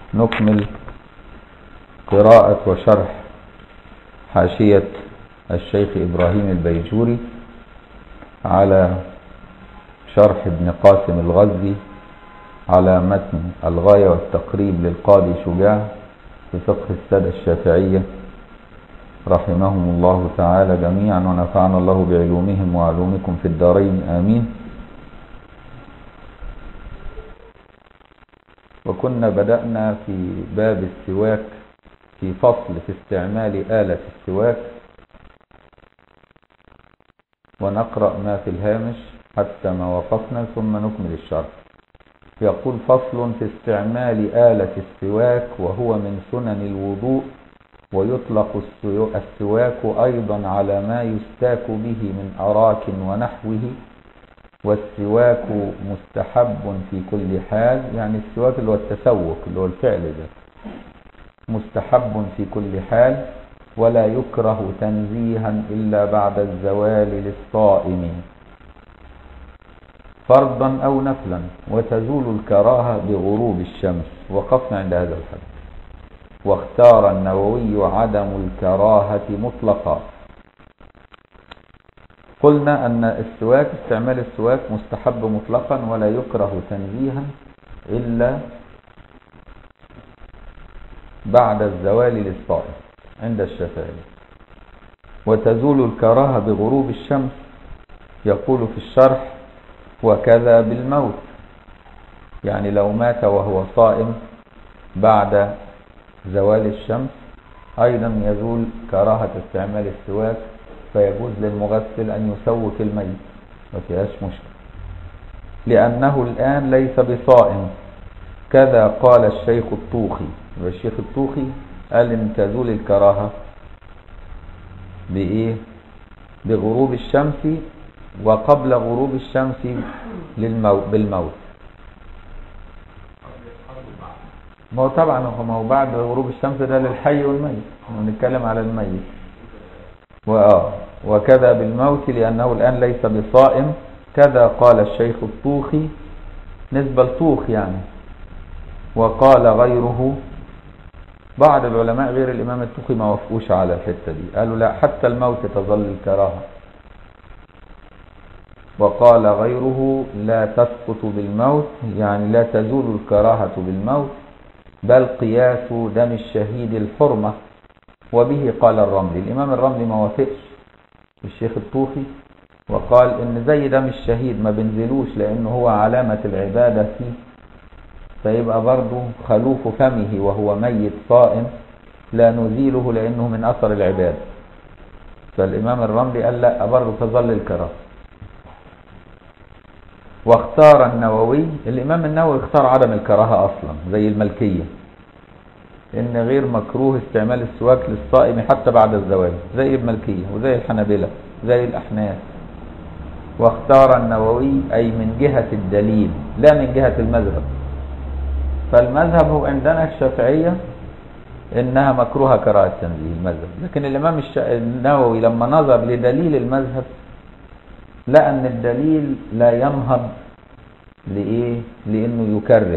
نكمل قراءة وشرح حاشية الشيخ إبراهيم البيجوري على شرح ابن قاسم الغزي على متن الغاية والتقريب للقاضي شجاع في فقه السادة الشافعية رحمهم الله تعالى جميعا ونفعنا الله بعلومهم وعلومكم في الدارين آمين وكنا بدأنا في باب السواك في فصل في استعمال آلة السواك ونقرأ ما في الهامش حتى ما وقفنا ثم نكمل الشرح يقول فصل في استعمال آلة السواك وهو من سنن الوضوء ويطلق السواك أيضا على ما يستاك به من أراك ونحوه والسواك مستحب في كل حال يعني السواك اللي هو التسوك اللي هو الفعل ده مستحب في كل حال ولا يكره تنزيها إلا بعد الزوال للصائم فرضا أو نفلا وتزول الكراهة بغروب الشمس وقفنا عند هذا الحد واختار النووي عدم الكراهة مطلقا قلنا أن السواك استعمال السواك مستحب مطلقا ولا يكره تنزيها إلا بعد الزوال للصائم عند الشافعي وتزول الكراهة بغروب الشمس يقول في الشرح وكذا بالموت يعني لو مات وهو صائم بعد زوال الشمس أيضا يزول كراهة استعمال السواك فيجوز للمغسل أن يسوك الميت ما فيهاش مشكلة لأنه الآن ليس بصائم كذا قال الشيخ الطوخي والشيخ الطوخي قال إن تزول الكراهة بإيه بغروب الشمس وقبل غروب الشمس للموت بالموت ما هو طبعا ما هو بعد غروب الشمس ده للحي والميت بنتكلم على الميت وآه وكذا بالموت لأنه الآن ليس بصائم كذا قال الشيخ الطوخي نسبة لطوخ يعني وقال غيره بعض العلماء غير الإمام الطوخي ما وافقوش على الحتة دي قالوا لا حتى الموت تظل الكراهة وقال غيره لا تسقط بالموت يعني لا تزول الكراهة بالموت بل قياس دم الشهيد الحرمة وبه قال الرملي الإمام الرملي ما وافقش الشيخ الطوفي وقال إن زي دم الشهيد ما بنزلوش لأنه هو علامة العبادة فيه فيبقى برضه خلوف فمه وهو ميت صائم لا نزيله لأنه من أثر العبادة فالإمام الرملي قال لا برضه تظل الكراهة واختار النووي الإمام النووي اختار عدم الكراهة أصلا زي الملكية إن غير مكروه استعمال السواك للصائم حتى بعد الزواج زي الملكية وزي الحنابلة زي الأحناف واختار النووي أي من جهة الدليل لا من جهة المذهب فالمذهب هو عندنا الشافعية إنها مكروهة كراهة تنزيه المذهب لكن الإمام الش... النووي لما نظر لدليل المذهب لقى ان الدليل لا ينهض لايه لانه يكره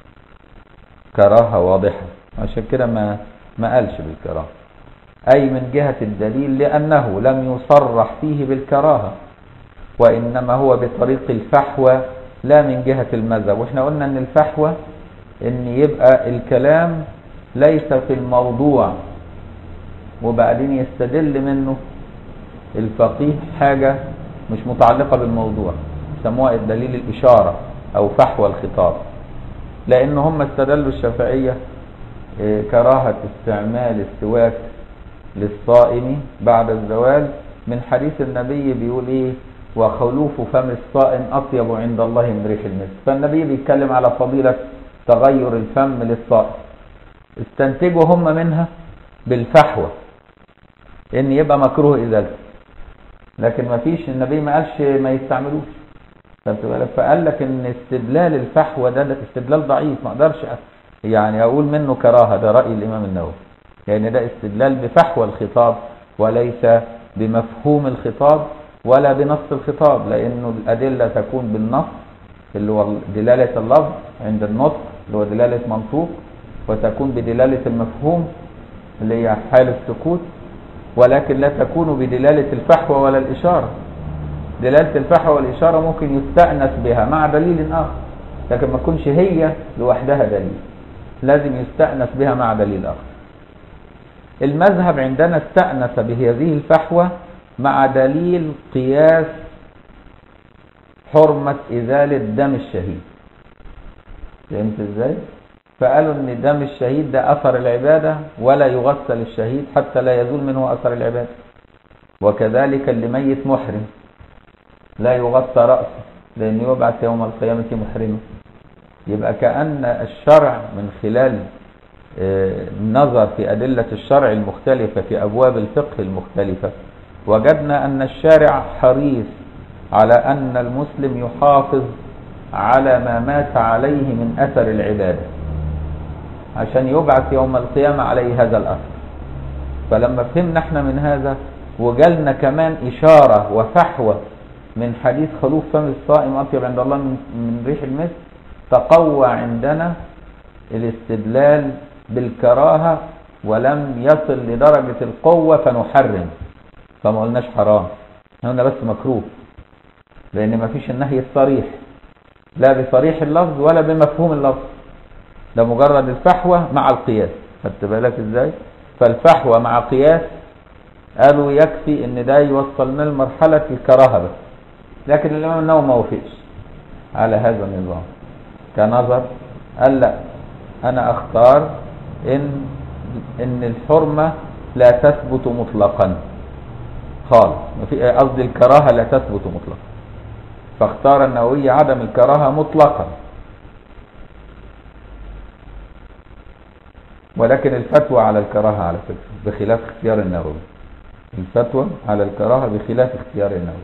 كراهه واضحه عشان كده ما ما قالش بالكراهه اي من جهه الدليل لانه لم يصرح فيه بالكراهه وانما هو بطريق الفحوى لا من جهه المذهب واحنا قلنا ان الفحوى ان يبقى الكلام ليس في الموضوع وبعدين يستدل منه الفقيه حاجه مش متعلقة بالموضوع سموها الدليل الإشارة أو فحوى الخطاب لأن هم استدلوا الشافعية كراهة استعمال السواك للصائم بعد الزوال من حديث النبي بيقول إيه وخلوف فم الصائم أطيب عند الله من ريح المسك فالنبي بيتكلم على فضيلة تغير الفم للصائم استنتجوا هم منها بالفحوى إن يبقى مكروه إزالته لكن ما فيش النبي ما قالش ما يستعملوش فقال لك ان استدلال الفحوى ده, ده استدلال ضعيف ما اقدرش يعني اقول منه كراهه ده راي الامام النووي لان يعني ده استدلال بفحوى الخطاب وليس بمفهوم الخطاب ولا بنص الخطاب لانه الادله تكون بالنص اللي هو دلاله اللفظ عند النطق اللي هو دلاله منطوق وتكون بدلالة المفهوم اللي هي حال السكوت ولكن لا تكون بدلالة الفحوى ولا الإشارة دلالة الفحوى والإشارة ممكن يستأنس بها مع دليل آخر لكن ما تكونش هي لوحدها دليل لازم يستأنس بها مع دليل آخر المذهب عندنا استأنس بهذه الفحوى مع دليل قياس حرمة إزالة دم الشهيد فهمت ازاي؟ فقالوا ان دم الشهيد ده أثر العبادة ولا يغسل الشهيد حتى لا يزول منه أثر العبادة وكذلك اللي ميت محرم لا يغطى رأسه لأن يبعث يوم القيامة محرما يبقى كأن الشرع من خلال النظر في أدلة الشرع المختلفة في أبواب الفقه المختلفة وجدنا أن الشارع حريص على أن المسلم يحافظ على ما مات عليه من أثر العبادة عشان يبعث يوم القيامة عليه هذا الأثر فلما فهمنا احنا من هذا وجالنا كمان إشارة وفحوة من حديث خلوف فم الصائم أطيب عند الله من ريح المسك تقوى عندنا الاستدلال بالكراهة ولم يصل لدرجة القوة فنحرم فما قلناش حرام قلنا بس مكروه لأن ما فيش النهي الصريح لا بصريح اللفظ ولا بمفهوم اللفظ ده مجرد الفحوى مع القياس خدت بالك ازاي فالفحوى مع قياس قالوا يكفي ان ده يوصلنا لمرحلة الكراهة بس لكن الامام النووي ما وافقش على هذا النظام كنظر قال لا انا اختار ان ان الحرمة لا تثبت مطلقا خالص قصدي الكراهة لا تثبت مطلقا فاختار النووي عدم الكراهة مطلقا ولكن الفتوى على الكراهة على فكرة بخلاف اختيار النووي الفتوى على الكراهة بخلاف اختيار النووي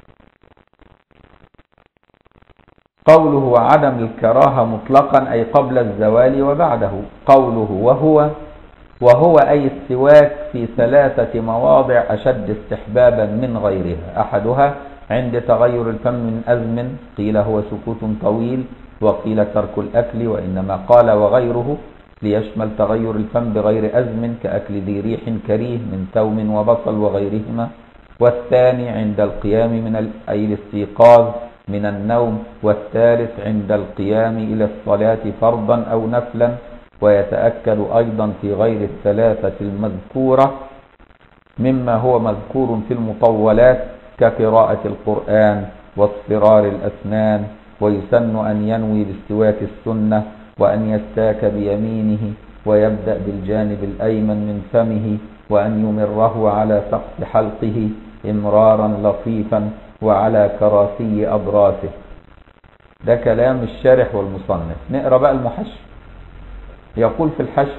قوله وعدم الكراهة مطلقا أي قبل الزوال وبعده قوله وهو وهو أي السواك في ثلاثة مواضع أشد استحبابا من غيرها أحدها عند تغير الفم من أزم قيل هو سكوت طويل وقيل ترك الأكل وإنما قال وغيره ليشمل تغير الفم بغير أزم كأكل ذي ريح كريه من توم وبصل وغيرهما والثاني عند القيام من أي الاستيقاظ من النوم والثالث عند القيام إلى الصلاة فرضا أو نفلا ويتأكد أيضا في غير الثلاثة المذكورة مما هو مذكور في المطولات كقراءة القرآن واصفرار الأسنان ويسن أن ينوي باستواك السنة وأن يستاك بيمينه ويبدأ بالجانب الأيمن من فمه وأن يمره على سقف حلقه إمرارا لطيفا وعلى كراسي أبراسه ده كلام الشارح والمصنف نقرأ بقى المحشي يقول في الحشر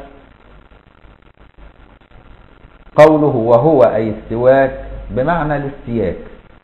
قوله وهو أي السواك بمعنى الاستياك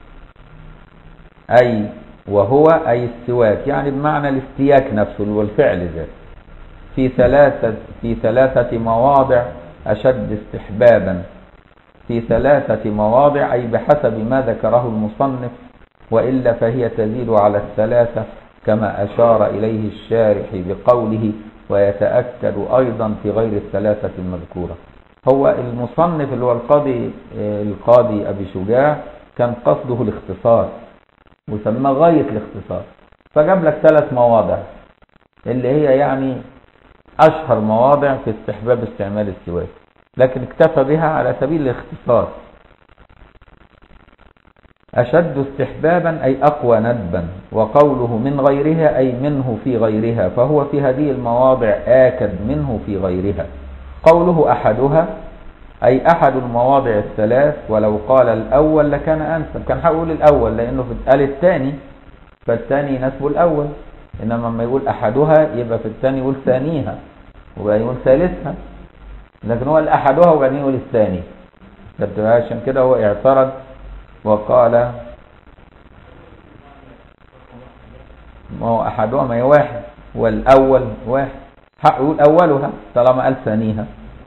أي وهو أي السواك يعني بمعنى الاستياك نفسه والفعل ذاته في ثلاثة في ثلاثة مواضع أشد استحبابا في ثلاثة مواضع أي بحسب ما ذكره المصنف وإلا فهي تزيد على الثلاثة كما أشار إليه الشارح بقوله ويتأكد أيضا في غير الثلاثة المذكورة هو المصنف اللي هو القاضي القاضي أبي شجاع كان قصده الاختصار وسماه غاية الاختصار فجاب لك ثلاث مواضع اللي هي يعني أشهر مواضع في استحباب استعمال السواك لكن اكتفى بها على سبيل الاختصار أشد استحبابا أي أقوى ندبا وقوله من غيرها أي منه في غيرها فهو في هذه المواضع آكد منه في غيرها قوله أحدها أي أحد المواضع الثلاث ولو قال الأول لكان أنسب كان هقول الأول لأنه في قال الثاني فالثاني يناسبه الأول إنما لما يقول أحدها يبقى في الثاني يقول ثانيها وبعدين يقول ثالثها لكن هو الأحدها وبعدين يقول الثاني عشان كده هو اعترض وقال ما هو أحدها ما هي واحد والأول واحد حق يقول أولها طالما قال ثانيها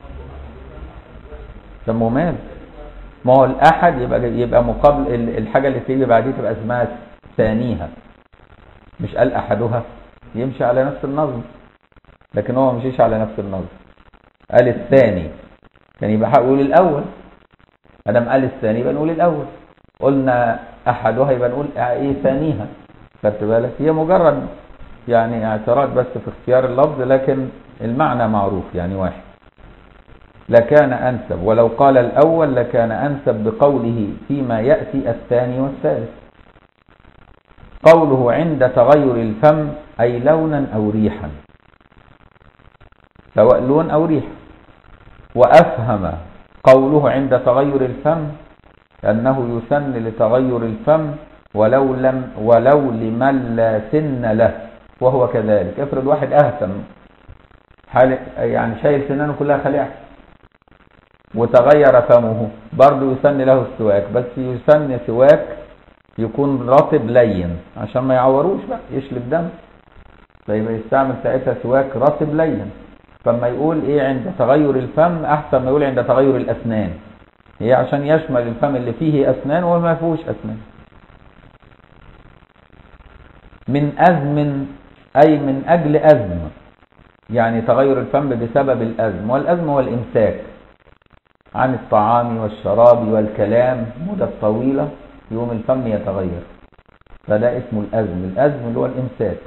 طب مال ما هو الأحد يبقى يبقى مقابل الحاجة اللي تيجي بعديه تبقى اسمها ثانيها مش قال أحدها يمشي على نفس النظم لكن هو مشيش على نفس النظر قال الثاني كان يبقى هقول الأول ادم قال الثاني يبقى نقول الأول قلنا أحدها يبقى نقول إيه ثانيها خدت بالك هي مجرد يعني اعتراض بس في اختيار اللفظ لكن المعنى معروف يعني واحد لكان أنسب ولو قال الأول لكان أنسب بقوله فيما يأتي الثاني والثالث قوله عند تغير الفم أي لونا أو ريحا سواء لون أو ريح وأفهم قوله عند تغير الفم أنه يسن لتغير الفم ولو لم ولو لمن لا سن له وهو كذلك افرض واحد أهتم حال يعني شايل سنانه كلها خليعة وتغير فمه برضه يسن له السواك بس يسن سواك يكون رطب لين عشان ما يعوروش بقى يشلب دم فيبقى يستعمل ساعتها سواك رطب لين فما يقول ايه عند تغير الفم احسن ما يقول عند تغير الاسنان هي عشان يشمل الفم اللي فيه اسنان وما فيهوش اسنان من أزم أي من أجل أزم يعني تغير الفم بسبب الأزم والأزم هو الإمساك عن الطعام والشراب والكلام مدة طويلة يوم الفم يتغير فده اسمه الأزم الأزم اللي هو الإمساك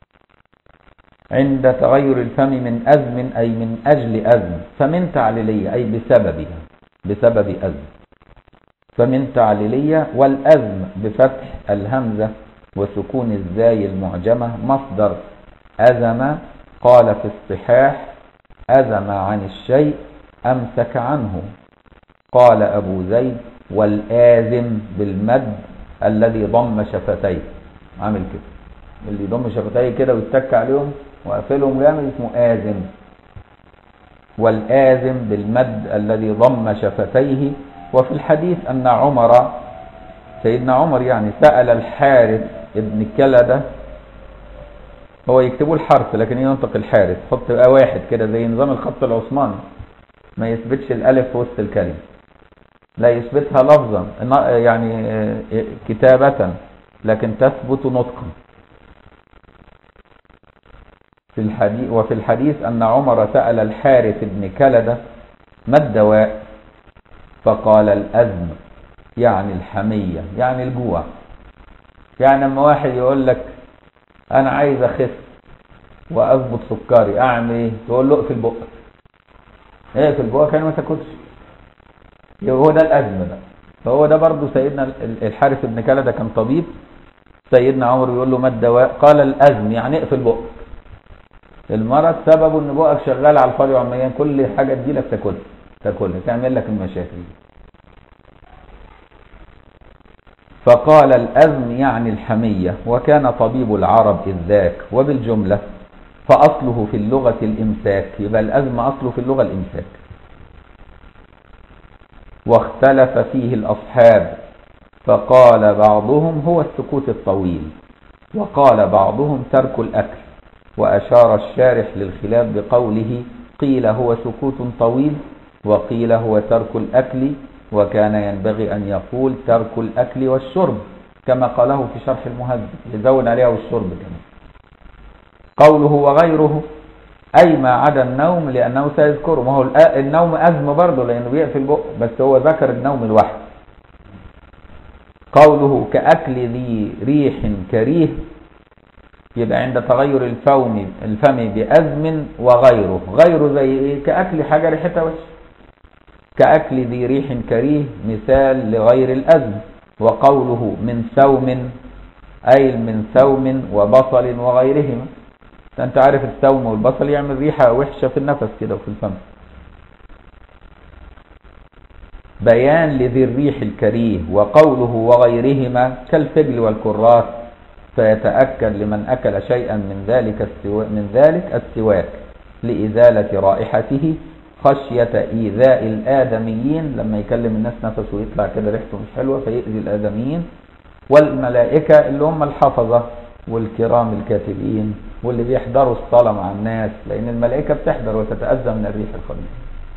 عند تغير الفم من أزم أي من أجل أزم فمن تعليلية أي بسببها بسبب أزم فمن تعليلية والأزم بفتح الهمزة وسكون الزاي المعجمة مصدر أزم قال في الصحاح أزم عن الشيء أمسك عنه قال أبو زيد والآزم بالمد الذي ضم شفتيه عامل كده اللي يضم شفتيه كده ويتك عليهم وقفلهم جامد اسمه آزم والآزم بالمد الذي ضم شفتيه وفي الحديث أن عمر سيدنا عمر يعني سأل الحارث ابن كلدة هو يكتبوا الحرف لكن ينطق الحارث حط بقى واحد كده زي نظام الخط العثماني ما يثبتش الألف في وسط الكلمة لا يثبتها لفظا يعني كتابة لكن تثبت نطقا في الحديث وفي الحديث أن عمر سأل الحارث بن كلدة ما الدواء فقال الأزم يعني الحمية يعني الجوع يعني لما واحد يقول لك أنا عايز أخف وأظبط سكري أعمل إيه تقول له اقفل بقك اقفل بقك يعني ما تاكلش هو ده الأزم ده فهو ده برضه سيدنا الحارث بن كلدة كان طبيب سيدنا عمر يقول له ما الدواء قال الأزم يعني اقفل بقك المرض سببه ان بقك شغال على الفاضي وعميان كل حاجه تجيلك تاكلها تاكلها تعمل لك المشاكل فقال الأزم يعني الحمية وكان طبيب العرب إذ ذاك وبالجملة فأصله في اللغة الإمساك يبقى الأزم أصله في اللغة الإمساك واختلف فيه الأصحاب فقال بعضهم هو السكوت الطويل وقال بعضهم ترك الأكل وأشار الشارح للخلاف بقوله قيل هو سكوت طويل وقيل هو ترك الأكل وكان ينبغي أن يقول ترك الأكل والشرب كما قاله في شرح المهذب يزود عليها والشرب كمان قوله وغيره أي ما عدا النوم لأنه سيذكره ما هو النوم أزم برضه لأنه بيقفل بقه بس هو ذكر النوم لوحده قوله كأكل ذي ريح كريه يبقى عند تغير الفم الفم بأزم وغيره غيره زي ايه كأكل حاجة ريحتها وحش كأكل ذي ريح كريه مثال لغير الأزم وقوله من سوم أي من سوم وبصل وغيرهما أنت عارف السوم والبصل يعمل ريحة وحشة في النفس كده وفي الفم بيان لذي الريح الكريه وقوله وغيرهما كالفجل والكراث فيتأكد لمن أكل شيئا من ذلك السوا من ذلك السواك لإزالة رائحته خشية إيذاء الآدميين لما يكلم الناس نفسه ويطلع كده ريحته مش حلوة فيأذي الآدميين والملائكة اللي هم الحفظة والكرام الكاتبين واللي بيحضروا الصلاة مع الناس لأن الملائكة بتحضر وتتأذى من الريح الخبيث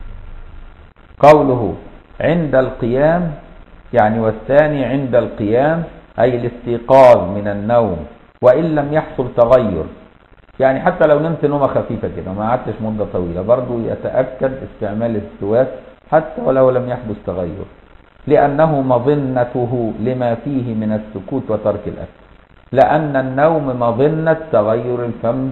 قوله عند القيام يعني والثاني عند القيام أي الاستيقاظ من النوم وإن لم يحصل تغير يعني حتى لو نمت نومة خفيفة كده ما قعدتش مدة طويلة برضو يتأكد استعمال السواك حتى ولو لم يحدث تغير لأنه مظنته لما فيه من السكوت وترك الأكل لأن النوم مظنة تغير الفم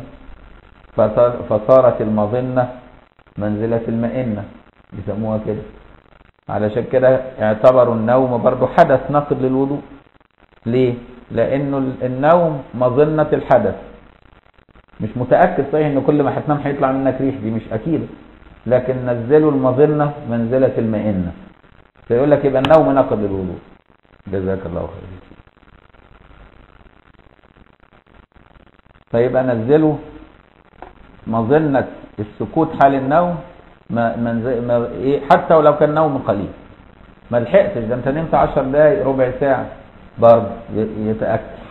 فصارت المظنة منزلة المئنة يسموها كده علشان كده اعتبروا النوم برضو حدث ناقض للوضوء ليه؟ لأنه النوم مظنة الحدث مش متأكد صحيح ان كل ما هتنام هيطلع منك ريح دي مش أكيد لكن نزلوا المظنة منزلة المئنة فيقول لك يبقى النوم ناقض للوضوء جزاك الله خير فيبقى نزلوا مظنة السكوت حال النوم ما منزل ما ايه حتى ولو كان نوم قليل ما لحقتش ده انت نمت 10 دقايق ربع ساعة برضه يتأكد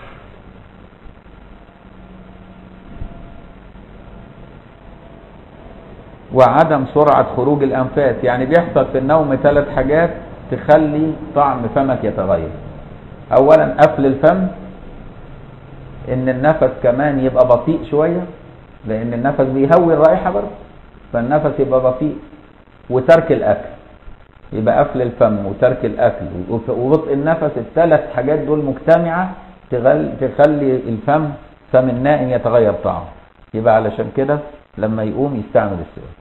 وعدم سرعة خروج الأنفاس يعني بيحصل في النوم ثلاث حاجات تخلي طعم فمك يتغير أولا قفل الفم إن النفس كمان يبقى بطيء شوية لأن النفس بيهوي الرائحة برضه فالنفس يبقى بطيء وترك الأكل يبقى قفل الفم وترك الأكل وبطء النفس الثلاث حاجات دول مجتمعة تخلي الفم فم النائم يتغير طعمه يبقى علشان كده لما يقوم يستعمل السواك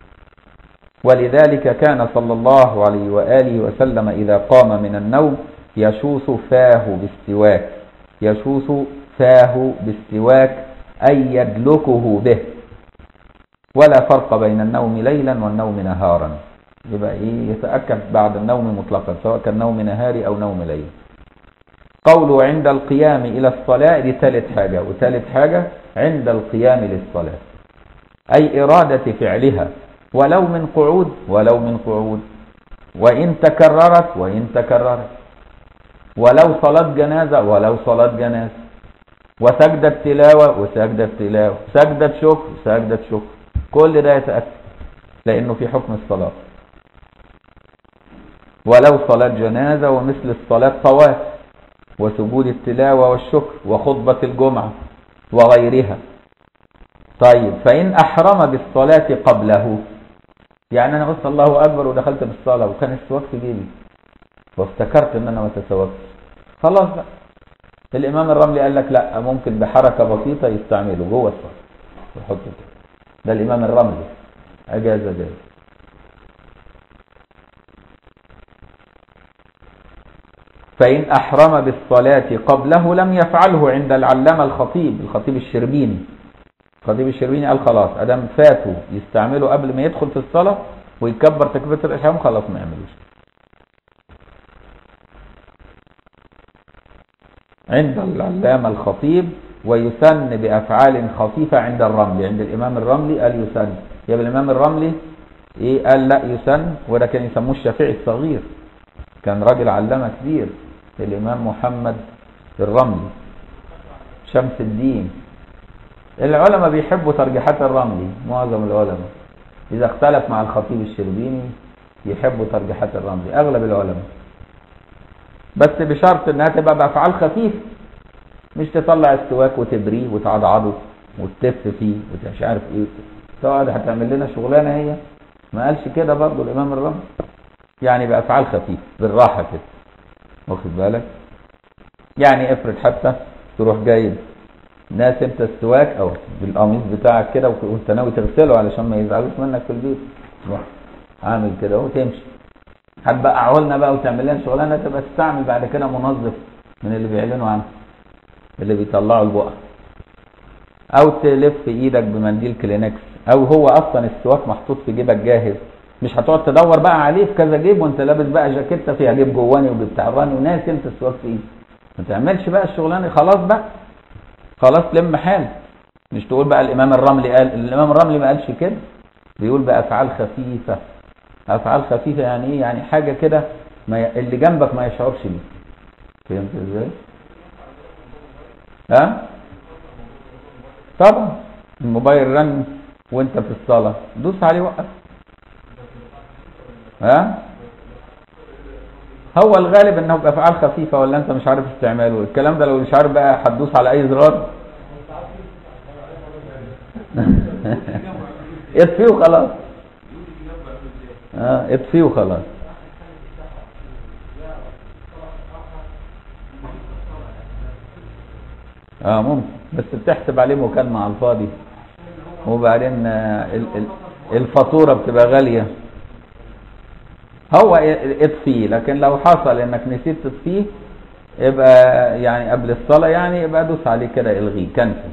ولذلك كان صلى الله عليه وآله وسلم إذا قام من النوم يشوص فاه بالسواك يشوص فاه بالسواك أي يدلكه به ولا فرق بين النوم ليلا والنوم نهارا يبقى إيه يتأكد بعد النوم مطلقا سواء كان نوم نهاري أو نوم ليل قوله عند القيام إلى الصلاة دي ثالث حاجة وثالث حاجة عند القيام للصلاة أي إرادة فعلها ولو من قعود ولو من قعود وإن تكررت وإن تكررت ولو صلاة جنازة ولو صلاة جنازة وسجدة تلاوة وسجدة تلاوة سجدة شكر سجدة شكر كل ده يتأكد لأنه في حكم الصلاة ولو صلاة جنازة ومثل الصلاة طواف وسجود التلاوة والشكر وخطبة الجمعة وغيرها طيب فإن أحرم بالصلاة قبله يعني أنا قلت الله أكبر ودخلت بالصلاة وكان السواك في جيبي وافتكرت إن أنا ما تسوقتش خلاص بقى الإمام الرملي قال لك لا ممكن بحركة بسيطة يستعمله جوه الصلاة ويحط كده ده الإمام الرملي أجاز ذلك فإن أحرم بالصلاة قبله لم يفعله عند العلامة الخطيب الخطيب الشربيني الخطيب الشربيني قال خلاص أدام فاتوا يستعمله قبل ما يدخل في الصلاة ويكبر تكبيرة الإحرام خلاص ما يعملوش عند العلامة الخطيب ويسن بأفعال خفيفة عند الرملي عند الإمام الرملي قال يسن يبقى الإمام الرملي إيه قال لا يسن وده كان يسموه الشافعي الصغير كان راجل علامة كبير الإمام محمد الرملي شمس الدين العلماء بيحبوا ترجيحات الرملي معظم العلماء إذا اختلف مع الخطيب الشربيني يحبوا ترجيحات الرملي أغلب العلماء بس بشرط انها تبقى بافعال خفيفه مش تطلع السواك وتبريه وتعضعضه وتتف فيه ومش عارف ايه تقعد هتعمل لنا شغلانه هي ما قالش كده برضه الامام الرملي يعني بافعال خفيفه بالراحه كده واخد بالك يعني افرض حتى تروح جايب ناس انت السواك او بالقميص بتاعك كده وانت ناوي تغسله علشان ما يزعلوش منك في البيت تروح عامل كده وتمشي هتبقى لنا بقى وتعمل لنا شغلانه تبقى تستعمل بعد كده منظف من اللي بيعلنوا عنه اللي بيطلعوا البقع او تلف ايدك بمنديل كلينكس او هو اصلا السواك محطوط في جيبك جاهز مش هتقعد تدور بقى عليه في كذا جيب وانت لابس بقى جاكيته فيها جيب جواني وجيب تعباني وناس انت السواك في ايدك ما تعملش بقى الشغلانه خلاص بقى خلاص لم حال مش تقول بقى الامام الرملي قال الامام الرملي ما قالش كده بيقول بافعال خفيفه افعال خفيفه يعني ايه يعني حاجه كده ما ي... اللي جنبك ما يشعرش بيه فهمت ازاي ها طبعا الموبايل رن وانت في الصلاه دوس عليه وقف ها هو الغالب انه بافعال خفيفه ولا انت مش عارف استعماله الكلام ده لو مش عارف بقى هتدوس على اي زرار اطفيه وخلاص اه اطفيه وخلاص اه ممكن بس بتحسب عليه مكالمة على الفاضي وبعدين آه، ال- ال- الفاتورة بتبقى غالية هو اطفيه لكن لو حصل انك نسيت تطفيه يبقى يعني قبل الصلاة يعني يبقى دوس عليه كده الغيه كنسل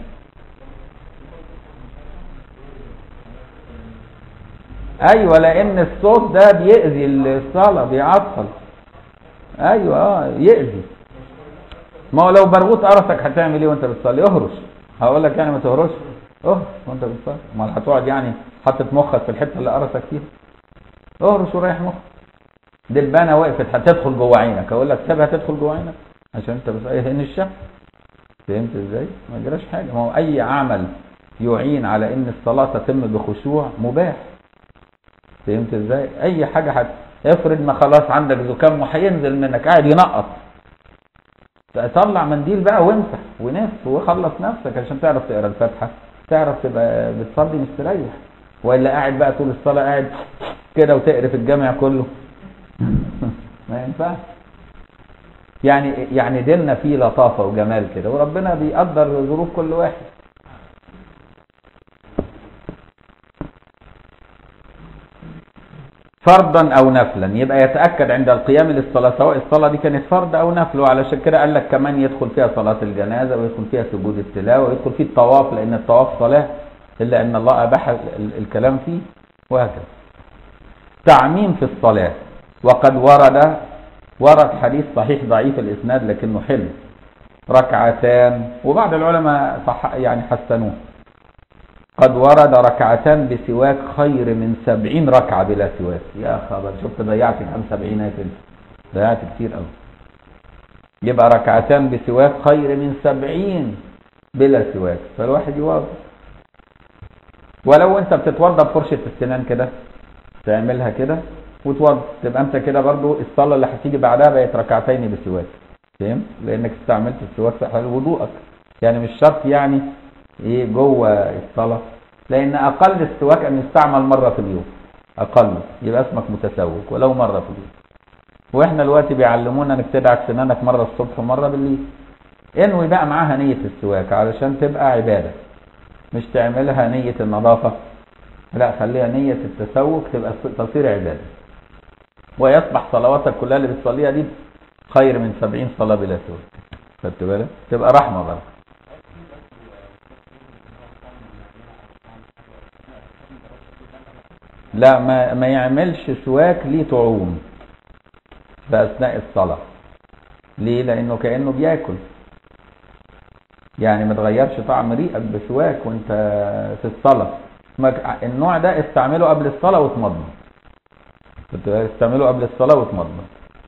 ايوه لان الصوت ده بيأذي الصلاة بيعطل ايوه اه يأذي ما هو لو برغوت قرصك هتعمل ايه وانت بتصلي اهرش هقول لك يعني ما تهرش اهرش وانت بتصلي ما هتقعد يعني حاطط مخك في الحته اللي قرصك فيها اهرش وريح مخك دبانه وقفت هتدخل جوه عينك اقول لك سيبها تدخل جوه عينك عشان انت بتصلي هن الشمس فهمت ازاي ما جراش حاجه ما هو اي عمل يعين على ان الصلاه تتم بخشوع مباح فهمت ازاي اي حاجه هت افرض ما خلاص عندك زكام وهينزل منك قاعد ينقط طلع منديل بقى وامسح ونف وخلص نفسك عشان تعرف تقرا الفاتحه تعرف تبقى بتصلي مستريح والا قاعد بقى طول الصلاه قاعد كده وتقرف الجامع كله ما ينفعش يعني يعني ديننا فيه لطافه وجمال كده وربنا بيقدر ظروف كل واحد فرضا او نفلا يبقى يتاكد عند القيام للصلاه سواء الصلاه دي كانت فرض او نفل وعلشان كده قال لك كمان يدخل فيها صلاه الجنازه ويدخل فيها سجود التلاوه ويدخل فيه الطواف لان الطواف صلاه الا ان الله اباح ال- الكلام فيه وهكذا تعميم في الصلاه وقد ورد ورد حديث صحيح ضعيف الاسناد لكنه حلو ركعتان وبعض العلماء صح يعني حسنوه قد ورد ركعتان بسواك خير من سبعين ركعة بلا سواك يا خبر شفت ضيعت كم سبعين يا كده ضيعت كتير قوي يبقى ركعتان بسواك خير من سبعين بلا سواك فالواحد يواظب ولو انت بتتوضى بفرشة السنان كده تعملها كده وتوضى تبقى انت كده برضو الصلاة اللي هتيجي بعدها بقت ركعتين بسواك فهمت لانك استعملت السواك في حال وضوءك يعني مش شرط يعني ايه جوه الصلاه لان اقل السواك ان يستعمل مره في اليوم اقل يبقى اسمك متسوق ولو مره في اليوم واحنا دلوقتي بيعلمونا انك تدعك سنانك مره الصبح ومره بالليل انوي بقى معاها نيه السواك علشان تبقى عباده مش تعملها نيه النظافه لا خليها نيه التسوق تبقى تصير عباده ويصبح صلواتك كلها اللي بتصليها دي خير من سبعين صلاه بلا سواك خدت بالك تبقى رحمه بقى لا ما ما يعملش سواك ليه طعوم في اثناء الصلاه ليه لانه كانه بياكل يعني ما تغيرش طعم ريقك بسواك وانت في الصلاه ما- النوع ده استعمله قبل الصلاه وتمضمض كنت استعمله قبل الصلاه وتمضمض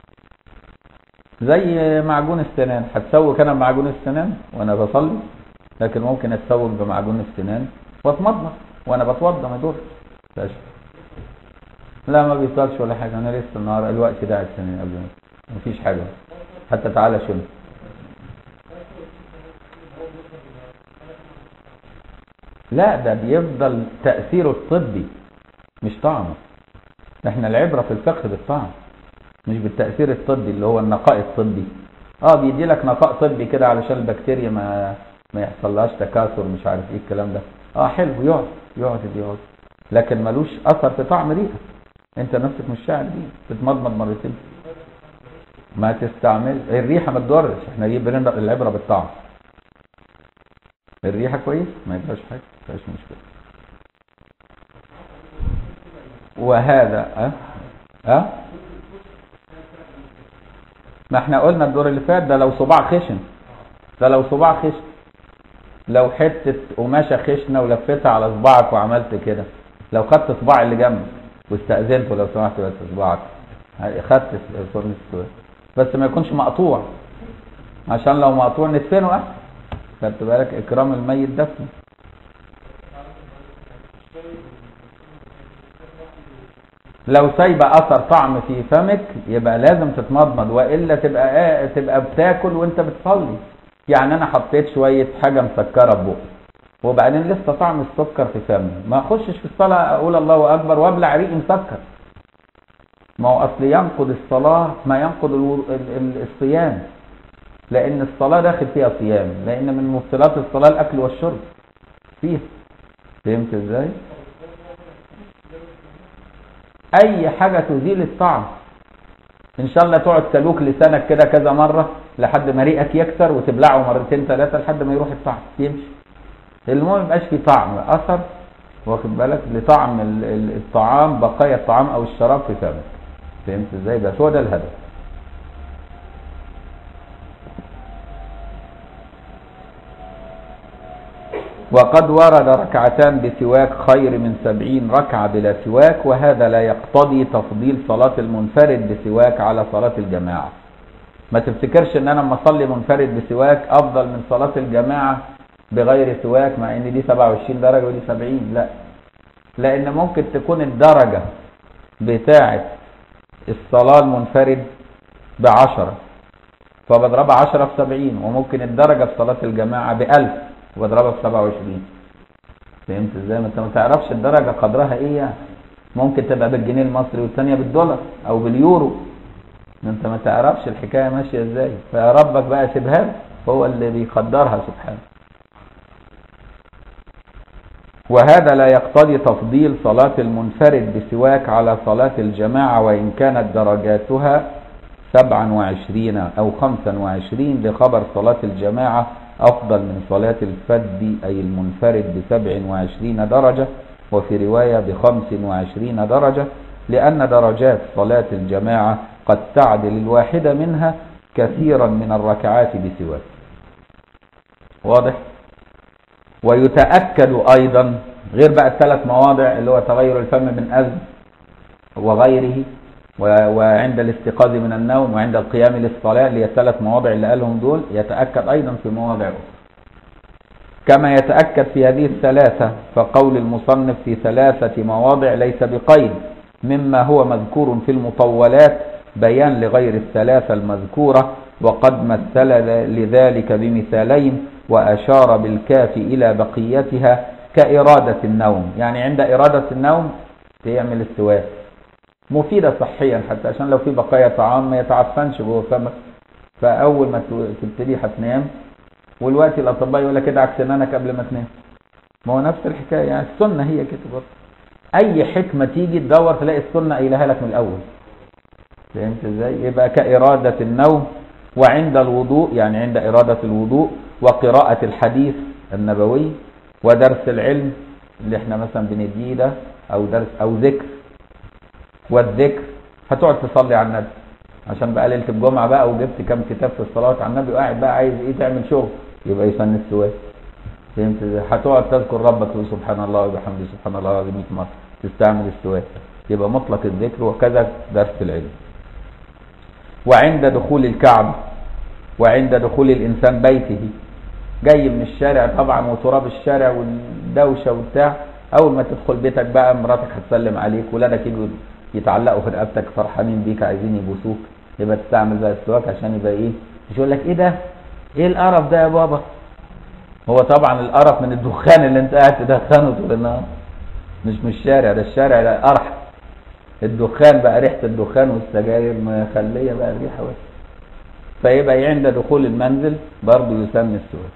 زي معجون السنان هتسوق انا بمعجون السنان وانا بصلي لكن ممكن اتسوق بمعجون السنان واتمضمض وانا بتوضى ما يضرش مفيهاش لا ما بيصلش ولا حاجه انا لسه النهار الوقت ده السنين قبل ما مفيش حاجه حتى تعالى شنو لا ده بيفضل تأثيره الطبي مش طعمه احنا العبرة في الفقه بالطعم مش بالتأثير الطبي اللي هو النقاء الطبي اه بيدي لك نقاء طبي كده علشان البكتيريا ما ما يحصلهاش تكاثر مش عارف ايه الكلام ده اه حلو يقعد يقعد يقعد لكن ملوش اثر في طعم ريقك انت نفسك مش شاعر بيه تتمضمض مرتين ما تستعمل الريحه ما تضرش احنا دي بنبدا العبره بالطعم الريحه كويس ما يبقاش حاجه ما فيهاش مشكله وهذا اه اه ما احنا قلنا الدور اللي فات ده لو صباع خشن ده لو صباع خشن لو حته قماشه خشنه ولفتها على صباعك وعملت كده لو خدت صباع اللي جنبك واستأذنته لو سمحت بس صباعك خدت فرن السواك بس ما يكونش مقطوع عشان لو مقطوع ندفنه احسن خدت بالك اكرام الميت دفن لو سايبه اثر طعم في فمك يبقى لازم تتمضمض والا تبقى آه تبقى بتاكل وانت بتصلي يعني انا حطيت شويه حاجه مسكره في بقي وبعدين لسه طعم السكر في فمي ما اخشش في الصلاه اقول الله اكبر وابلع ريقي مسكر ما هو اصل ينقض الصلاه ما ينقض الصيام لان الصلاه داخل فيها صيام لان من مبطلات الصلاه الاكل والشرب فيها فهمت ازاي اي حاجه تزيل الطعم ان شاء الله تقعد تلوك لسانك كده كذا مره لحد ما ريقك يكسر وتبلعه مرتين ثلاثه لحد ما يروح الطعم يمشي المهم ما يبقاش في طعم اثر واخد بالك لطعم الطعام بقايا الطعام او الشراب في فمك فهمت ازاي بس هو ده الهدف وقد ورد ركعتان بسواك خير من سبعين ركعة بلا سواك وهذا لا يقتضي تفضيل صلاة المنفرد بسواك على صلاة الجماعة ما تفتكرش ان انا لما اصلي منفرد بسواك افضل من صلاة الجماعة بغير سواك مع ان دي 27 درجة ودي 70 لا لان ممكن تكون الدرجة بتاعة الصلاة المنفرد بعشرة فبضربها 10 في 70 وممكن الدرجة في صلاة الجماعة بألف وبضربها في 27 فهمت ازاي ما انت ما تعرفش الدرجه قدرها ايه يعني ممكن تبقى بالجنيه المصري والثانيه بالدولار او باليورو انت ما تعرفش الحكايه ماشيه ازاي فربك بقى سيبها هو اللي بيقدرها سبحانه وهذا لا يقتضي تفضيل صلاة المنفرد بسواك على صلاة الجماعة وإن كانت درجاتها 27 أو 25 لخبر صلاة الجماعة أفضل من صلاة الفد أي المنفرد بسبع وعشرين درجة وفي رواية بخمس وعشرين درجة لأن درجات صلاة الجماعة قد تعدل الواحدة منها كثيرا من الركعات بسواك واضح ويتأكد أيضا غير بقى الثلاث مواضع اللي هو تغير الفم من أذن وغيره وعند الاستيقاظ من النوم وعند القيام للصلاة اللي هي الثلاث مواضع اللي قالهم دول يتأكد أيضا في مواضع أخرى كما يتأكد في هذه الثلاثة فقول المصنف في ثلاثة مواضع ليس بقيد مما هو مذكور في المطولات بيان لغير الثلاثة المذكورة وقد مثل لذلك بمثالين وأشار بالكاف إلى بقيتها كإرادة النوم يعني عند إرادة النوم تعمل السواك مفيدة صحيا حتى عشان لو في بقايا طعام ما يتعفنش جوه فمك فاول ما تبتدي هتنام والوقت الاطباء يقول لك ادعك سنانك قبل ما تنام ما هو نفس الحكايه يعني السنه هي كده برضه اي حكمه تيجي تدور تلاقي السنه قايلها لك من الاول فهمت ازاي يبقى كاراده النوم وعند الوضوء يعني عند اراده الوضوء وقراءه الحديث النبوي ودرس العلم اللي احنا مثلا بنديه ده او درس او ذكر والذكر هتقعد تصلي على النبي عشان بقى ليله الجمعه بقى وجبت كام كتاب في الصلاه على النبي وقاعد بقى عايز ايه تعمل شغل يبقى يسن السواك فهمت ازاي هتقعد تذكر ربك تقول سبحان الله وبحمده سبحان الله العظيم 100 مره تستعمل السواك يبقى مطلق الذكر وكذا درس العلم وعند دخول الكعبه وعند دخول الانسان بيته جاي من الشارع طبعا وتراب الشارع والدوشه وبتاع اول ما تدخل بيتك بقى مراتك هتسلم عليك ولادك يجوا يتعلقوا في رقبتك فرحانين بيك عايزين يبوسوك يبقى تستعمل بقى السواك عشان يبقى ايه مش يقول لك ايه ده ايه القرف ده يا بابا هو طبعا القرف من الدخان اللي انت قاعد تدخنه طول النهار مش من الشارع ده الشارع ده قرح الدخان بقى ريحه الدخان والسجاير مخليه بقى الريحه بس فيبقى عند دخول المنزل برضه يسمى السواك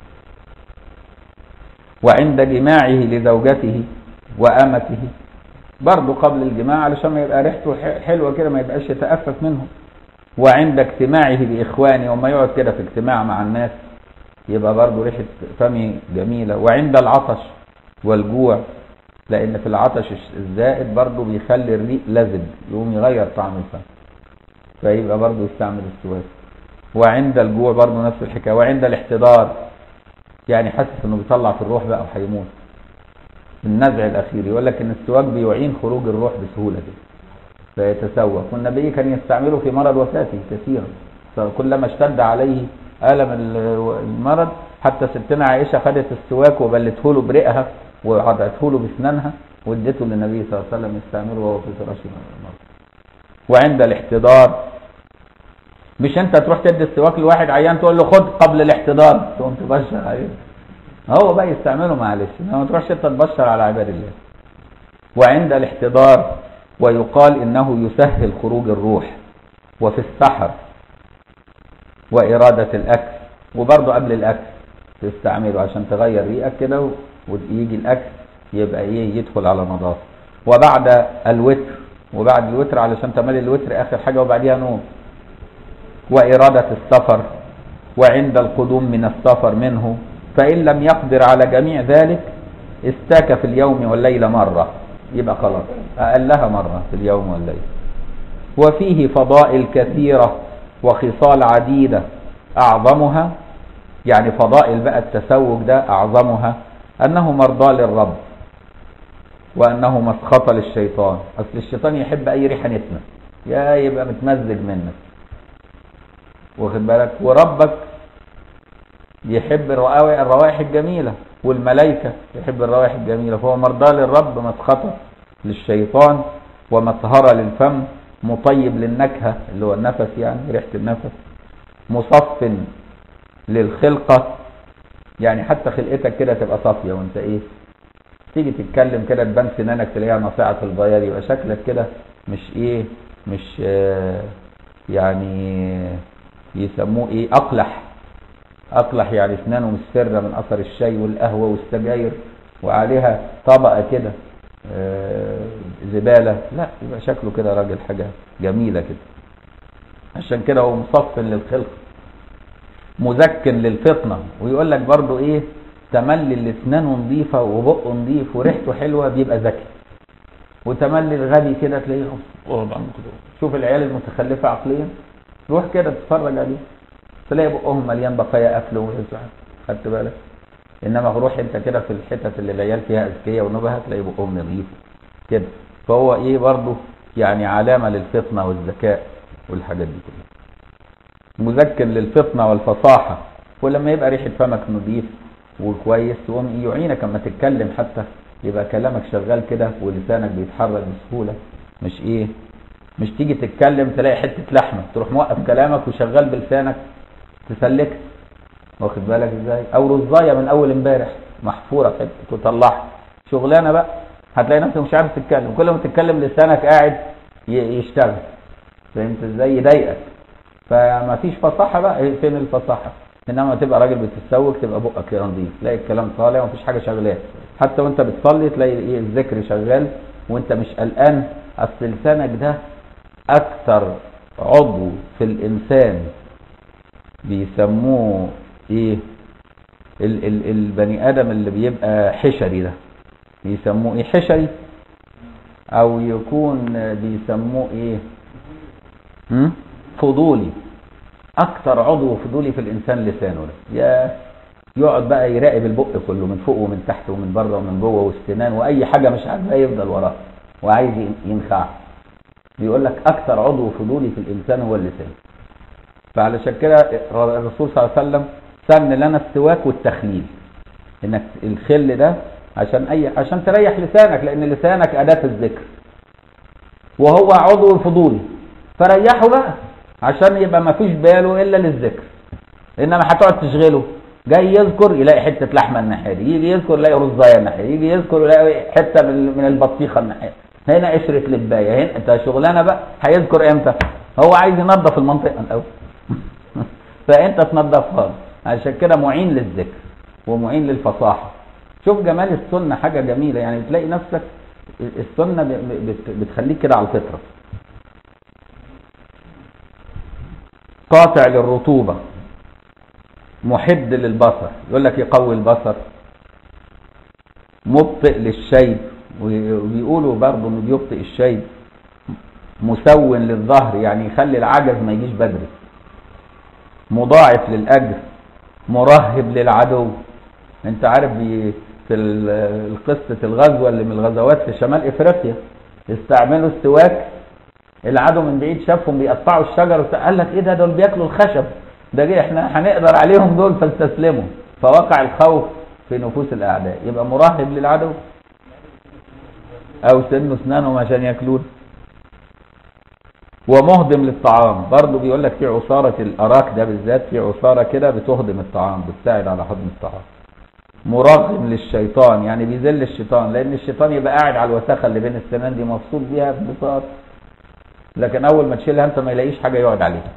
وعند جماعه لزوجته وامته برضه قبل الجماع علشان ما يبقى ريحته حلوه كده ما يبقاش يتأفف منهم وعند اجتماعه بإخوانه وما يقعد كده في اجتماع مع الناس يبقى برضه ريحة فمي جميلة وعند العطش والجوع لأن في العطش الزائد برضه بيخلي الريق لزج يقوم يغير طعم الفم فيبقى برضه يستعمل السواك وعند الجوع برضه نفس الحكاية وعند الاحتضار يعني حاسس انه بيطلع في الروح بقى وهيموت النزع الاخير يقول لك ان السواك بيعين خروج الروح بسهوله كده فيتسوق والنبي كان يستعمله في مرض وفاته كثيرا فكلما اشتد عليه الم المرض حتى ستنا عائشه خدت السواك وبلته له برئها وعضعته له باسنانها وادته للنبي صلى الله عليه وسلم يستعمله وهو في فراش المرض وعند الاحتضار مش انت تروح تدي السواك لواحد عيان تقول له خد قبل الاحتضار تقوم تبشر عليه هو بقى يستعمله معلش ما تروحش انت تبشر على عباد الله وعند الاحتضار ويقال انه يسهل خروج الروح وفي السحر وإرادة الأكل وبرضه قبل الأكل تستعمله عشان تغير ريقك كده ويجي الأكل يبقى إيه يدخل على نظافة وبعد الوتر وبعد الوتر علشان تملي الوتر آخر حاجة وبعديها نوم وإرادة السفر وعند القدوم من السفر منه فإن لم يقدر على جميع ذلك استاك في اليوم والليلة مرة يبقى خلاص أقلها مرة في اليوم والليلة وفيه فضائل كثيرة وخصال عديدة أعظمها يعني فضائل بقى التسوق ده أعظمها أنه مرضى للرب وأنه مسخطة للشيطان أصل الشيطان يحب أي ريحة نتنة يا يبقى متمزج منك واخد بالك وربك يحب الروائح الروائح الجميلة والملائكة يحب الروائح الجميلة فهو مرضى للرب مسخطة للشيطان ومطهرة للفم مطيب للنكهة اللي هو النفس يعني ريحة النفس مصف للخلقة يعني حتى خلقتك كده تبقى صافية وانت ايه تيجي تتكلم كده تبان سنانك تلاقيها ناصعة البياض يبقى شكلك كده مش ايه مش آه يعني يسموه ايه اقلح اقلح يعني اسنانه مسترة من اثر الشاي والقهوة والسجاير وعليها طبقة كده آه زبالة لا يبقى شكله كده راجل حاجة جميلة كده عشان كده هو مصف للخلق مزكن للفطنة ويقول لك برضو ايه تملي اللي اسنانه نظيفة وبقه نظيف وريحته حلوة بيبقى ذكي وتملي الغبي كده تلاقيه شوف العيال المتخلفة عقليا روح كده تتفرج عليه تلاقي بقهم مليان بقايا اكل خدت بالك انما روح انت كده في الحتت اللي العيال فيها اذكياء ونبهه تلاقي بقهم نظيف كده فهو ايه برضه يعني علامه للفطنه والذكاء والحاجات دي كلها مذكر للفطنه والفصاحه ولما يبقى ريحه فمك نظيف وكويس تقوم يعينك اما تتكلم حتى يبقى كلامك شغال كده ولسانك بيتحرك بسهوله مش ايه مش تيجي تتكلم تلاقي حته لحمه تروح موقف كلامك وشغال بلسانك تسلك واخد بالك ازاي او رزايه من اول امبارح محفوره في حته تطلعها شغلانه بقى هتلاقي نفسك مش عارف تتكلم كل ما تتكلم لسانك قاعد يشتغل فهمت ازاي يضايقك فما فيش فصاحه بقى فين الفصاحه انما تبقى راجل بتتسوق تبقى بقك نظيف تلاقي الكلام طالع ومفيش حاجه شغلاه حتى وانت بتصلي تلاقي ايه الذكر شغال وانت مش قلقان اصل لسانك ده اكثر عضو في الانسان بيسموه ايه ال ال البني ادم اللي بيبقى حشري ده بيسموه ايه حشري او يكون بيسموه ايه هم؟ فضولي اكتر عضو فضولي في الانسان لسانه ده يا يقعد بقى يراقب البق كله من فوق ومن تحت ومن بره ومن جوه والسنان واي حاجه مش عاجباه يفضل وراه وعايز ينخع بيقول لك اكتر عضو فضولي في الانسان هو اللسان فعلشان كده الرسول صلى الله عليه وسلم سن لنا السواك والتخليل انك الخل ده عشان اي عشان تريح لسانك لان لسانك اداه الذكر وهو عضو فضولي فريحه بقى عشان يبقى ما فيش باله الا للذكر انما هتقعد تشغله جاي يذكر يلاقي حته لحمه الناحيه دي يجي يذكر يلاقي رزايه الناحيه يجي يذكر يلاقي حته من من البطيخه الناحيه هنا قشره لبايه هنا انت شغلانه بقى هيذكر امتى هو عايز ينظف المنطقه الاول فانت تنظفها عشان كده معين للذكر ومعين للفصاحه شوف جمال السنه حاجه جميله يعني تلاقي نفسك السنه بتخليك كده على الفطره قاطع للرطوبه محد للبصر يقول لك يقوي البصر مبطئ للشيب وبيقولوا برضه انه بيبطئ الشيب مسون للظهر يعني يخلي العجز ما يجيش بدري مضاعف للاجر مرهب للعدو انت عارف في قصه الغزوه اللي من الغزوات في شمال افريقيا استعملوا السواك العدو من بعيد شافهم بيقطعوا الشجر قال لك ايه ده دول بياكلوا الخشب ده جه احنا هنقدر عليهم دول فاستسلموا فوقع الخوف في نفوس الاعداء يبقى مرهب للعدو او سنه اسنانهم عشان ياكلون ومهضم للطعام برضه بيقول لك في عصاره الاراك ده بالذات في عصاره كده بتهضم الطعام بتساعد على هضم الطعام مرغم للشيطان يعني بيذل الشيطان لان الشيطان يبقى قاعد على الوساخه اللي بين السنان دي مبسوط بيها ببساطه لكن اول ما تشيلها انت ما يلاقيش حاجه يقعد عليها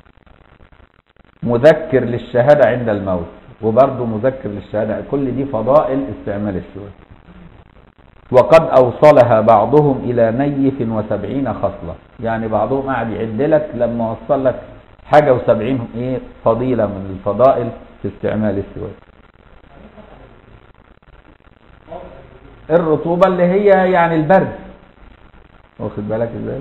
مذكر للشهاده عند الموت وبرضه مذكر للشهاده كل دي فضائل استعمال السواك وقد اوصلها بعضهم الى نيف وسبعين خصله يعني بعضهم قاعد يعد لك لما وصل لك حاجه وسبعين ايه فضيله من الفضائل في استعمال السواك الرطوبة اللي هي يعني البرد واخد بالك ازاي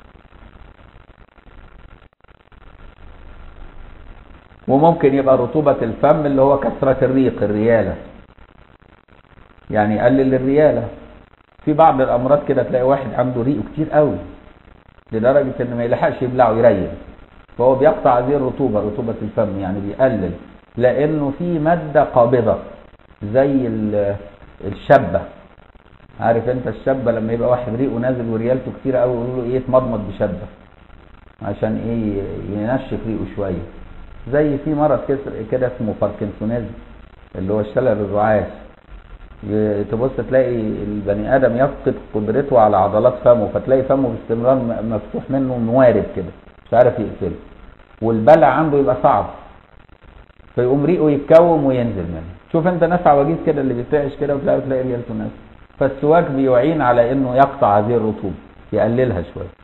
وممكن يبقى رطوبة الفم اللي هو كثرة الريق الريالة يعني يقلل الريالة في بعض الأمراض كده تلاقي واحد عنده ريق كتير قوي لدرجة إن ما يلحقش يبلعه يريل فهو بيقطع هذه الرطوبة رطوبة الفم يعني بيقلل لأنه في مادة قابضة زي الشبة عارف انت الشبه لما يبقى واحد ريقه نازل وريالته كتير قوي يقولوا له ايه اتمضمض بشبه عشان ايه ينشف ريقه شويه زي في مرض كده اسمه باركنسونيزم اللي هو الشلل الرعاش تبص تلاقي البني ادم يفقد قدرته على عضلات فمه فتلاقي فمه باستمرار مفتوح منه موارب كده مش عارف يقفله والبلع عنده يبقى صعب فيقوم ريقه يتكوم وينزل منه شوف انت ناس عواجيز كده اللي بيترعش كده وتلاقي تلاقي ريالته نازله فالسواك بيعين على انه يقطع هذه الرطوبة يقللها شوية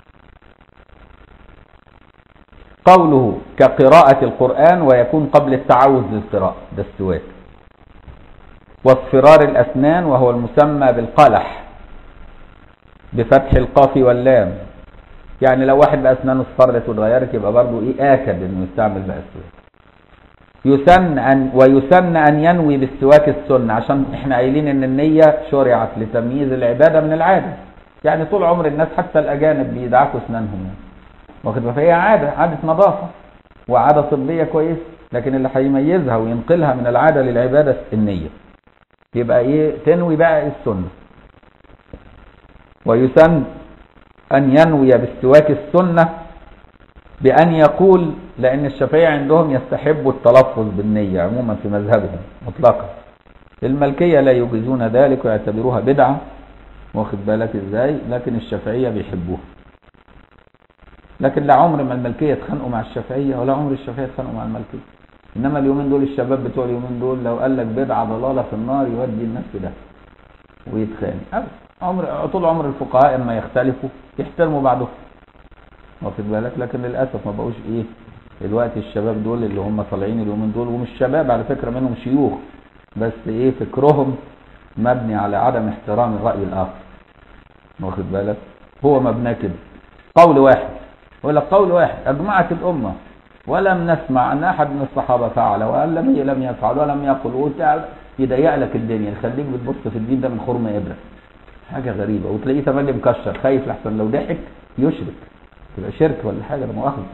قوله كقراءة القرآن ويكون قبل التعوذ للقراءة ده السواك واصفرار الأسنان وهو المسمى بالقلح بفتح القاف واللام يعني لو واحد بقى أسنانه اصفرت واتغيرت يبقى برضه إيه آكد إنه يستعمل بقى السواك يسن أن ويسن أن ينوي بالسواك السنة عشان احنا قايلين ان النية شرعت لتمييز العبادة من العادة يعني طول عمر الناس حتى الأجانب بيدعكوا اسنانهم يعني واخد فهي عادة عادة نظافة وعادة طبية كويس لكن اللي هيميزها وينقلها من العادة للعبادة النية يبقى ايه تنوي بقى السنة ويسن أن ينوي بالسواك السنة بأن يقول لأن الشافعية عندهم يستحبوا التلفظ بالنية عموما في مذهبهم مطلقا الملكية لا يجيزون ذلك ويعتبروها بدعة واخد بالك ازاي لكن الشافعية بيحبوها لكن لا عمر ما الملكية اتخانقوا مع الشافعية ولا عمر الشافعية اتخانقوا مع الملكية انما اليومين دول الشباب بتوع اليومين دول لو قال لك بدعة ضلالة في النار يودي الناس في ده ويتخانق عمر طول عمر الفقهاء اما يختلفوا يحترموا بعضهم واخد بالك لكن للاسف ما بقوش ايه دلوقتي الشباب دول اللي هم طالعين اليومين دول ومش شباب على فكره منهم شيوخ بس ايه فكرهم مبني على عدم احترام الراي الاخر واخد بالك هو مبناه كده قول واحد يقول لك قول واحد اجمعت الامه ولم نسمع ان احد من الصحابه فعل ولم لم يفعل ولم يقل وتعال يضيق لك الدنيا يخليك بتبص في الدين ده من خرم ابره حاجه غريبه وتلاقيه تملي مكشر خايف لحسن لو ضحك يشرك تبقى شرك ولا حاجه ده مؤاخذه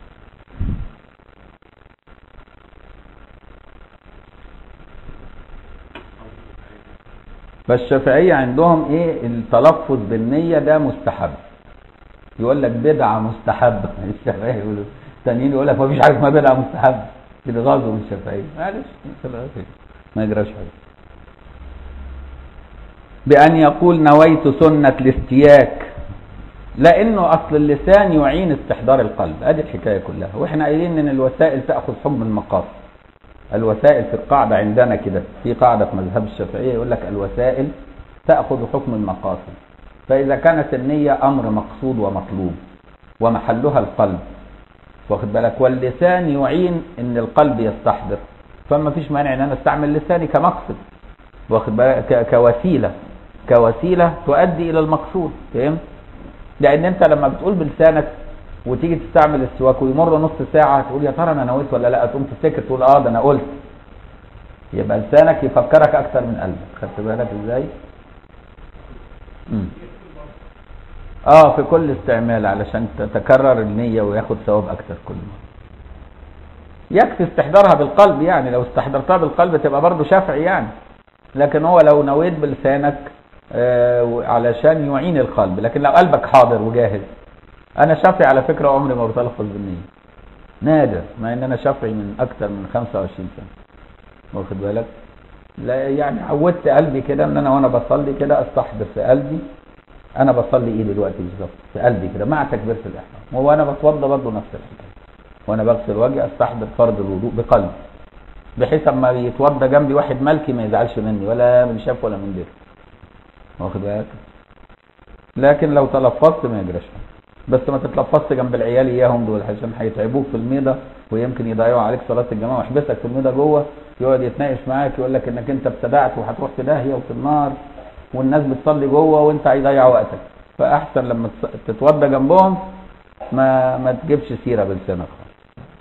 فالشافعية عندهم ايه التلفظ بالنية ده مستحب يقول لك بدعة مستحبة الشافعية يقولوا التانيين يقول لك ما فيش حاجة اسمها بدعة مستحبة بيتغاظوا من الشافعية معلش ما يجراش حاجة بأن يقول نويت سنة الاستياك لانه اصل اللسان يعين استحضار القلب ادي الحكايه كلها واحنا قايلين ان الوسائل تاخذ حكم المقاصد الوسائل في القاعده عندنا كده في قاعده في مذهب الشافعيه يقول لك الوسائل تاخذ حكم المقاصد فاذا كانت النيه امر مقصود ومطلوب ومحلها القلب واخد بالك واللسان يعين ان القلب يستحضر فما فيش مانع ان انا استعمل لساني كمقصد واخد بالك كوسيله كوسيله تؤدي الى المقصود فهمت لان انت لما بتقول بلسانك وتيجي تستعمل السواك ويمر نص ساعه تقول يا ترى انا نويت ولا لا تقوم تفتكر تقول اه ده انا قلت يبقى لسانك يفكرك اكتر من قلبك خدت بالك ازاي اه في كل استعمال علشان تتكرر النيه وياخد ثواب اكتر كل مره يكفي استحضارها بالقلب يعني لو استحضرتها بالقلب تبقى برضه شافعي يعني لكن هو لو نويت بلسانك آه علشان يعين القلب لكن لو قلبك حاضر وجاهز انا شافعي على فكره عمري ما بتلفظ بالنيه نادر مع ان انا شافعي من اكتر من 25 سنه واخد بالك لا يعني عودت قلبي كده ان انا وانا بصلي كده استحضر في قلبي انا بصلي ايه دلوقتي بالظبط في قلبي كده مع تكبيره الاحرام وانا بتوضى برضه نفس الحكايه وانا بغسل وجهي استحضر فرض الوضوء بقلبي بحيث اما يتوضى جنبي واحد ملكي ما يزعلش مني ولا من شاف ولا من دري واخد بالك لكن لو تلفظت ما يجراش بس ما تتلفظش جنب العيال اياهم دول عشان هيتعبوك في الميضه ويمكن يضيعوا عليك صلاه الجماعه ويحبسك في الميضه جوه يقعد يتناقش معاك يقول لك انك انت ابتدعت وهتروح في داهيه وفي النار والناس بتصلي جوه وانت هيضيع وقتك فاحسن لما تتوضى جنبهم ما ما تجيبش سيره بلسانك خالص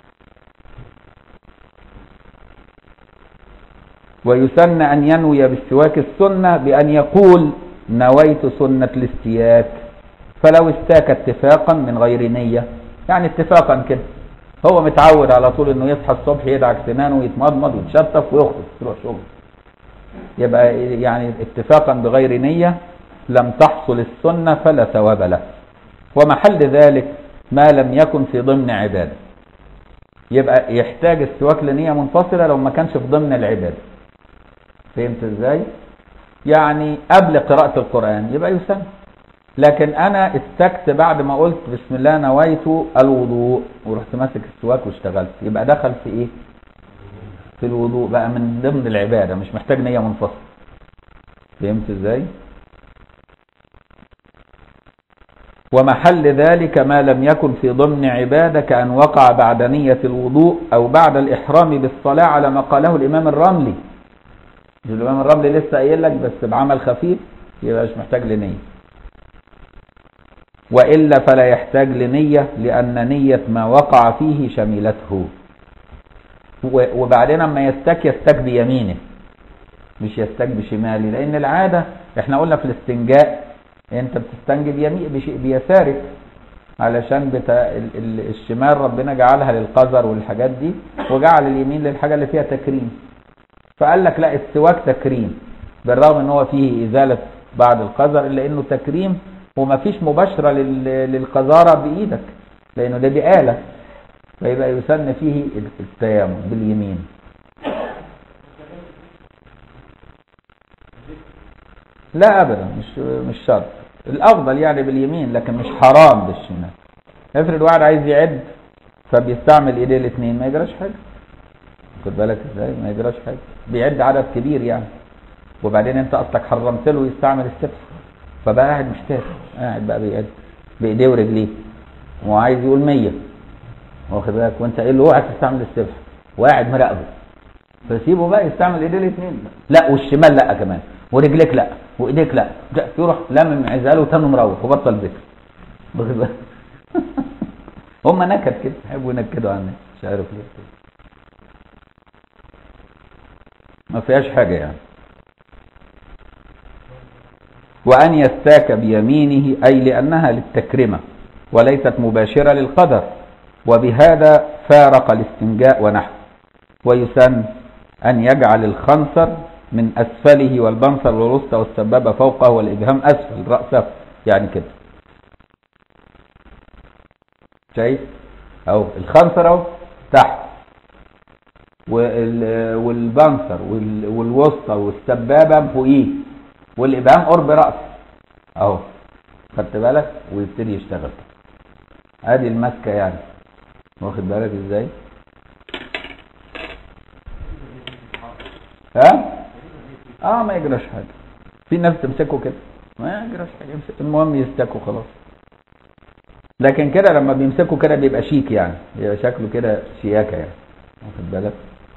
ويسن أن ينوي بالسواك السنة بأن يقول نويت سنة الاستياك فلو استاك اتفاقا من غير نية يعني اتفاقا كده هو متعود على طول انه يصحى الصبح يدعك سنانه ويتمضمض ويتشطف ويخرج يروح شغل يبقى يعني اتفاقا بغير نية لم تحصل السنة فلا ثواب له ومحل ذلك ما لم يكن في ضمن عبادة يبقى يحتاج السواك لنية منفصلة لو ما كانش في ضمن العبادة فهمت ازاي يعني قبل قراءة القرآن يبقى يسن لكن انا استكت بعد ما قلت بسم الله نويت الوضوء ورحت ماسك السواك واشتغلت يبقى دخل في ايه في الوضوء بقى من ضمن العبادة مش محتاج نية منفصلة فهمت ازاي ومحل ذلك ما لم يكن في ضمن عبادة كأن وقع بعد نية الوضوء أو بعد الإحرام بالصلاة على ما قاله الإمام الرملي الإمام الرملي لسه قايل لك بس بعمل خفيف يبقى مش محتاج لنية وإلا فلا يحتاج لنية لأن نية ما وقع فيه شملته وبعدين اما يستك يستك بيمينه مش يستك بشماله لأن العادة احنا قلنا في الاستنجاء انت بتستنجي بيمين بيسارك علشان بتا... الشمال ربنا جعلها للقذر والحاجات دي وجعل اليمين للحاجة اللي فيها تكريم فقال لك لا السواك تكريم بالرغم ان هو فيه ازالة بعد القذر الا انه تكريم ومفيش مباشرة لل... للقذارة بايدك لانه ده بآلة فيبقى يسن فيه التيامن باليمين لا ابدا مش مش شرط الافضل يعني باليمين لكن مش حرام بالشمال افرض واحد عايز يعد فبيستعمل ايديه الاثنين ما يجراش حاجه خد بالك ازاي ما يجراش حاجه بيعد عدد كبير يعني وبعدين انت اصلك حرمت له يستعمل السبح فبقى قاعد محتاج قاعد بقى بيعد بايديه ورجليه وعايز يقول 100 واخد بالك وانت قايل له اوعى تستعمل السبح وقاعد مراقبه فسيبه بقى يستعمل ايديه الاثنين لا والشمال لا كمان ورجليك لا وايديك لا يروح لامم عزاله وتاني مروح وبطل ذكر واخد بالك هم نكد كده يحبوا ينكدوا على الناس مش عارف ليه ما فيهاش حاجه يعني وأن يستاك بيمينه أي لأنها للتكرمة وليست مباشرة للقدر وبهذا فارق الاستنجاء ونحوه ويسن أن يجعل الخنصر من أسفله والبنصر والوسطى والسبابة فوقه والإبهام أسفل رأسه يعني كده شايف أو الخنصر أهو تحت والبنصر والوسطى والسبابة فوقيه والإبهام قرب رأسه أهو خدت بالك ويبتدي يشتغل ادي المسكه يعني واخد بالك ازاي ها اه ما يجراش حاجه في ناس تمسكه كده ما يجراش حاجه يمسك المهم يستكوا خلاص لكن كده لما بيمسكوا كده بيبقى شيك يعني بيبقى شكله كده شياكه يعني واخد بالك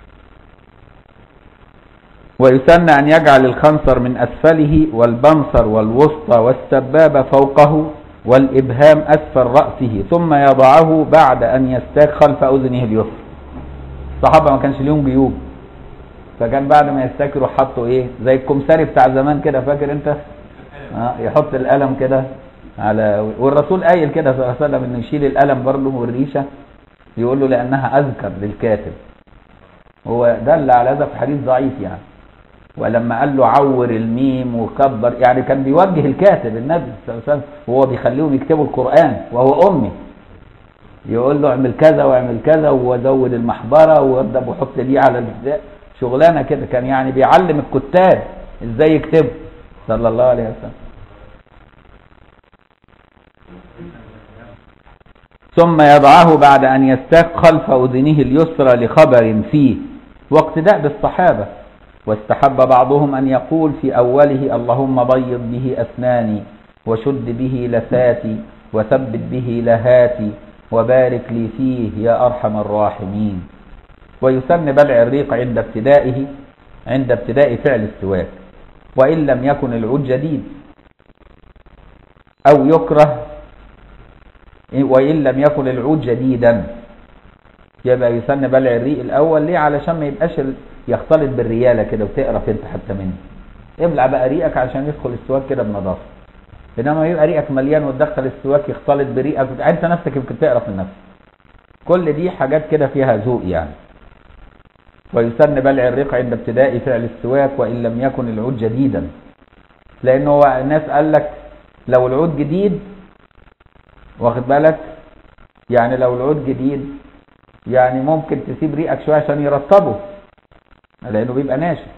ويسن أن يجعل الخنصر من أسفله والبنصر والوسطى والسبابة فوقه والإبهام أسفل رأسه ثم يضعه بعد أن يستاك خلف أذنه اليسرى الصحابة ما كانش ليهم جيوب فكان بعد ما يستاك يروح حاطه ايه زي الكمساري بتاع زمان كده فاكر انت آه يحط القلم كده على والرسول قايل كده صلى الله عليه وسلم انه يشيل القلم برضه والريشه يقول له لانها اذكر للكاتب هو دل على هذا في حديث ضعيف يعني ولما قال له عور الميم وكبر يعني كان بيوجه الكاتب النبي صلى الله عليه وسلم وهو بيخليهم يكتبوا القرآن وهو أمي يقول له اعمل كذا واعمل كذا وزود المحبرة وابدا وحط دي على الجزاء شغلانه كده كان يعني بيعلم الكتاب ازاي يكتبوا صلى الله عليه وسلم ثم يضعه بعد أن يستاق خلف أذنه اليسرى لخبر فيه واقتداء بالصحابة واستحب بعضهم أن يقول في أوله اللهم بيض به أسناني وشد به لثاتي وثبت به لهاتي وبارك لي فيه يا أرحم الراحمين ويسن بلع الريق عند ابتدائه عند ابتداء فعل السواك وإن لم يكن العود جديد أو يكره وإن لم يكن العود جديدا يبقى يسن بلع الريق الأول ليه علشان ما يبقاش يختلط بالريالة كده وتقرف انت حتى منه ابلع بقى ريقك عشان يدخل السواك كده بنظافة انما يبقى ريقك مليان وتدخل السواك يختلط بريقك انت نفسك يمكن تقرف من نفسك كل دي حاجات كده فيها ذوق يعني ويسن بلع الريق عند ابتداء فعل السواك وإن لم يكن العود جديدا لأنه الناس قال لك لو العود جديد واخد بالك يعني لو العود جديد يعني ممكن تسيب ريقك شوية عشان يرطبه لأنه بيبقى ناشف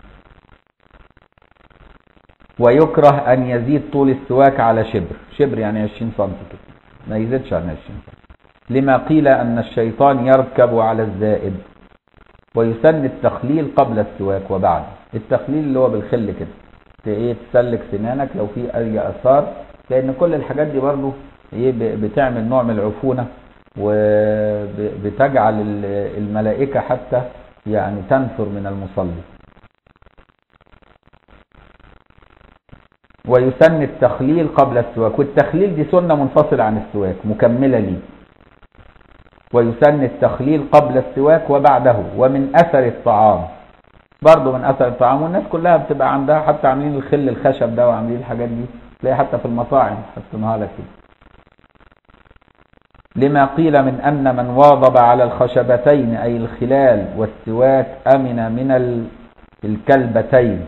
ويكره أن يزيد طول السواك على شبر شبر يعني 20 سم كده ما يزيدش عن 20 سم لما قيل أن الشيطان يركب على الزائد ويسن التخليل قبل السواك وبعد التخليل اللي هو بالخل كده ايه تسلك سنانك لو في اي اثار لان كل الحاجات دي برضو ايه بتعمل نوع من العفونه وبتجعل الملائكه حتى يعني تنفر من المصلي ويسن التخليل قبل السواك والتخليل دي سنه منفصله عن السواك مكمله ليه ويسن التخليل قبل السواك وبعده ومن أثر الطعام برضه من أثر الطعام والناس كلها بتبقى عندها حتى عاملين الخل الخشب ده وعاملين الحاجات دي تلاقي حتى في المطاعم حاطينها لك كده لما قيل من أن من واظب على الخشبتين أي الخلال والسواك أمن من الكلبتين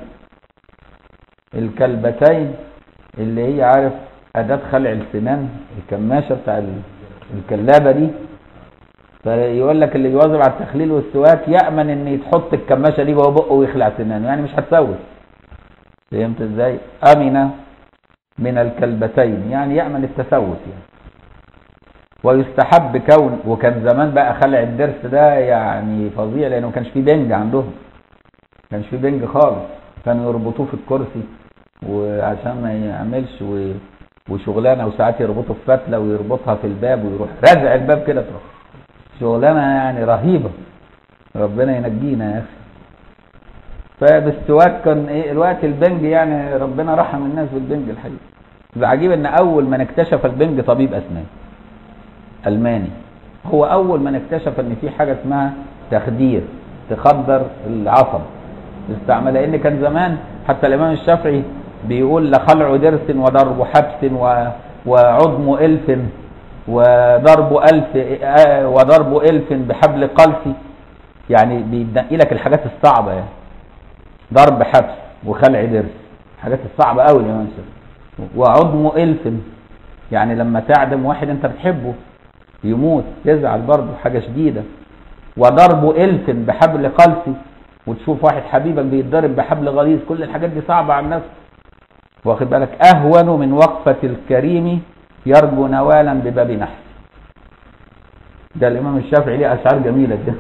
الكلبتين اللي هي عارف أداة خلع السنان الكماشة بتاع الكلابة دي فيقول لك اللي بيواظب على التخليل والسواك يأمن ان يتحط الكماشة دي جوه بقه ويخلع سنانه يعني مش هتسوس فهمت ازاي امن من الكلبتين يعني يأمن التسوس يعني ويستحب كون وكان زمان بقى خلع الدرس ده يعني فظيع لانه ما كانش فيه بنج عندهم ما كانش فيه بنج خالص كانوا يربطوه في الكرسي وعشان ما يعملش و... وشغلانه وساعات يربطه في فتله ويربطها في الباب ويروح رازع الباب كده تروح شغلانه يعني رهيبه ربنا ينجينا يا اخي فبالسواك كان ايه الوقت البنج يعني ربنا رحم الناس بالبنج الحقيقه العجيب ان اول من اكتشف البنج طبيب اسنان الماني هو اول من اكتشف ان في حاجه اسمها تخدير تخدر العصب استعمل لان كان زمان حتى الامام الشافعي بيقول لخلع درس وضرب حبس وعظم الف وضرب ألف وضرب ألف بحبل قلفي يعني بينقي لك الحاجات الصعبة يعني ضرب حبس وخلع درس الحاجات الصعبة قوي يا منشر وعظم ألف يعني لما تعدم واحد انت بتحبه يموت تزعل برضه حاجة شديدة وضرب ألف بحبل قلفي وتشوف واحد حبيبك بيتضرب بحبل غليظ كل الحاجات دي صعبة على الناس واخد بالك أهون من وقفة الكريم يرجو نوالا بباب نحس ده الإمام الشافعي ليه أشعار جميلة كده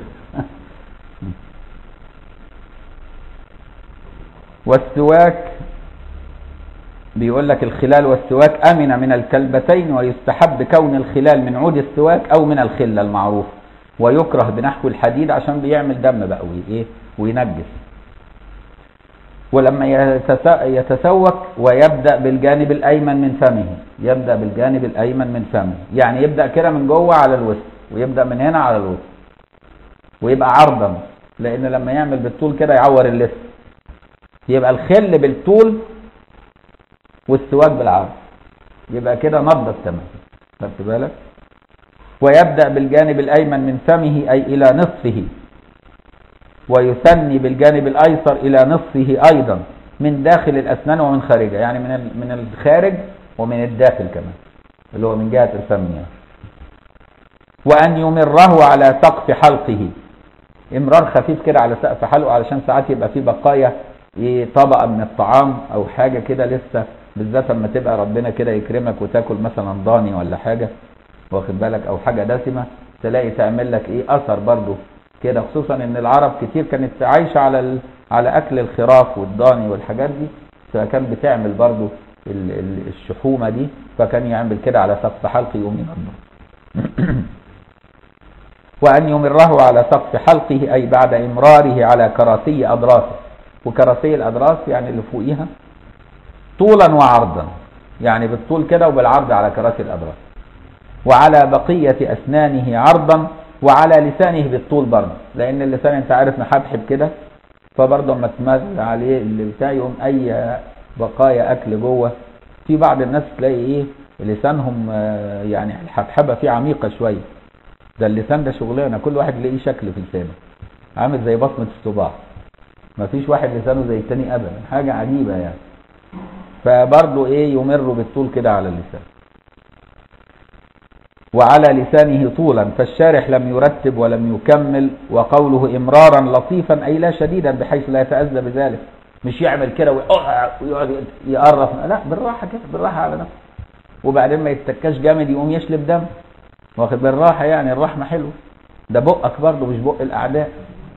والسواك بيقول لك الخلال والسواك أمن من الكلبتين ويستحب كون الخلال من عود السواك أو من الخلة المعروف ويكره بنحو الحديد عشان بيعمل دم بقى وإيه وينجس ولما يتسوك ويبدأ بالجانب الأيمن من فمه يبدأ بالجانب الأيمن من فمه يعني يبدأ كده من جوه على الوسط ويبدأ من هنا على الوسط ويبقى عرضا لأن لما يعمل بالطول كده يعور اللثة يبقى الخل بالطول والسواك بالعرض يبقى كده نضف تمام خدت بالك ويبدأ بالجانب الأيمن من فمه أي إلى نصفه ويثني بالجانب الأيسر إلى نصفه أيضا من داخل الأسنان ومن خارجها يعني من من الخارج ومن الداخل كمان اللي هو من جهة الفم يعني وأن يمره على سقف حلقه امرار خفيف كده على سقف حلقه علشان ساعات يبقى فيه بقايا ايه طبقه من الطعام او حاجه كده لسه بالذات لما تبقى ربنا كده يكرمك وتاكل مثلا ضاني ولا حاجه واخد بالك او حاجه دسمه تلاقي تعمل لك ايه اثر برضو كده خصوصا ان العرب كتير كانت عايشه على ال... على اكل الخراف والضاني والحاجات دي فكان بتعمل برضو ال... ال... الشحومه دي فكان يعمل كده على سقف حلق يوم ينضف وأن يمره على سقف حلقه أي بعد إمراره على كراسي أضراسه وكراسي الأضراس يعني اللي فوقيها طولا وعرضا يعني بالطول كده وبالعرض على كراسي الأضراس وعلى بقية أسنانه عرضا وعلى لسانه بالطول برضه لأن اللسان أنت عارف محبحب كده فبرضه لما تمزج عليه اللي بتاع يقوم أي بقايا أكل جوه في بعض الناس تلاقي إيه لسانهم آه، يعني الحبحبة فيه عميقة شوية ده اللسان ده شغلانه كل واحد ليه شكل في لسانه عامل زي بصمه الصباع مفيش واحد لسانه زي التاني ابدا حاجه عجيبه يعني فبرضه ايه يمر بالطول كده على اللسان وعلى لسانه طولا فالشارح لم يرتب ولم يكمل وقوله امرارا لطيفا اي لا شديدا بحيث لا يتاذى بذلك مش يعمل كده ويقعد يقرف لا بالراحه كده بالراحه على نفسه وبعدين ما يتكاش جامد يقوم يشلب دم واخد بالراحه يعني الرحمه حلوه ده بقك برضه مش بق الاعداء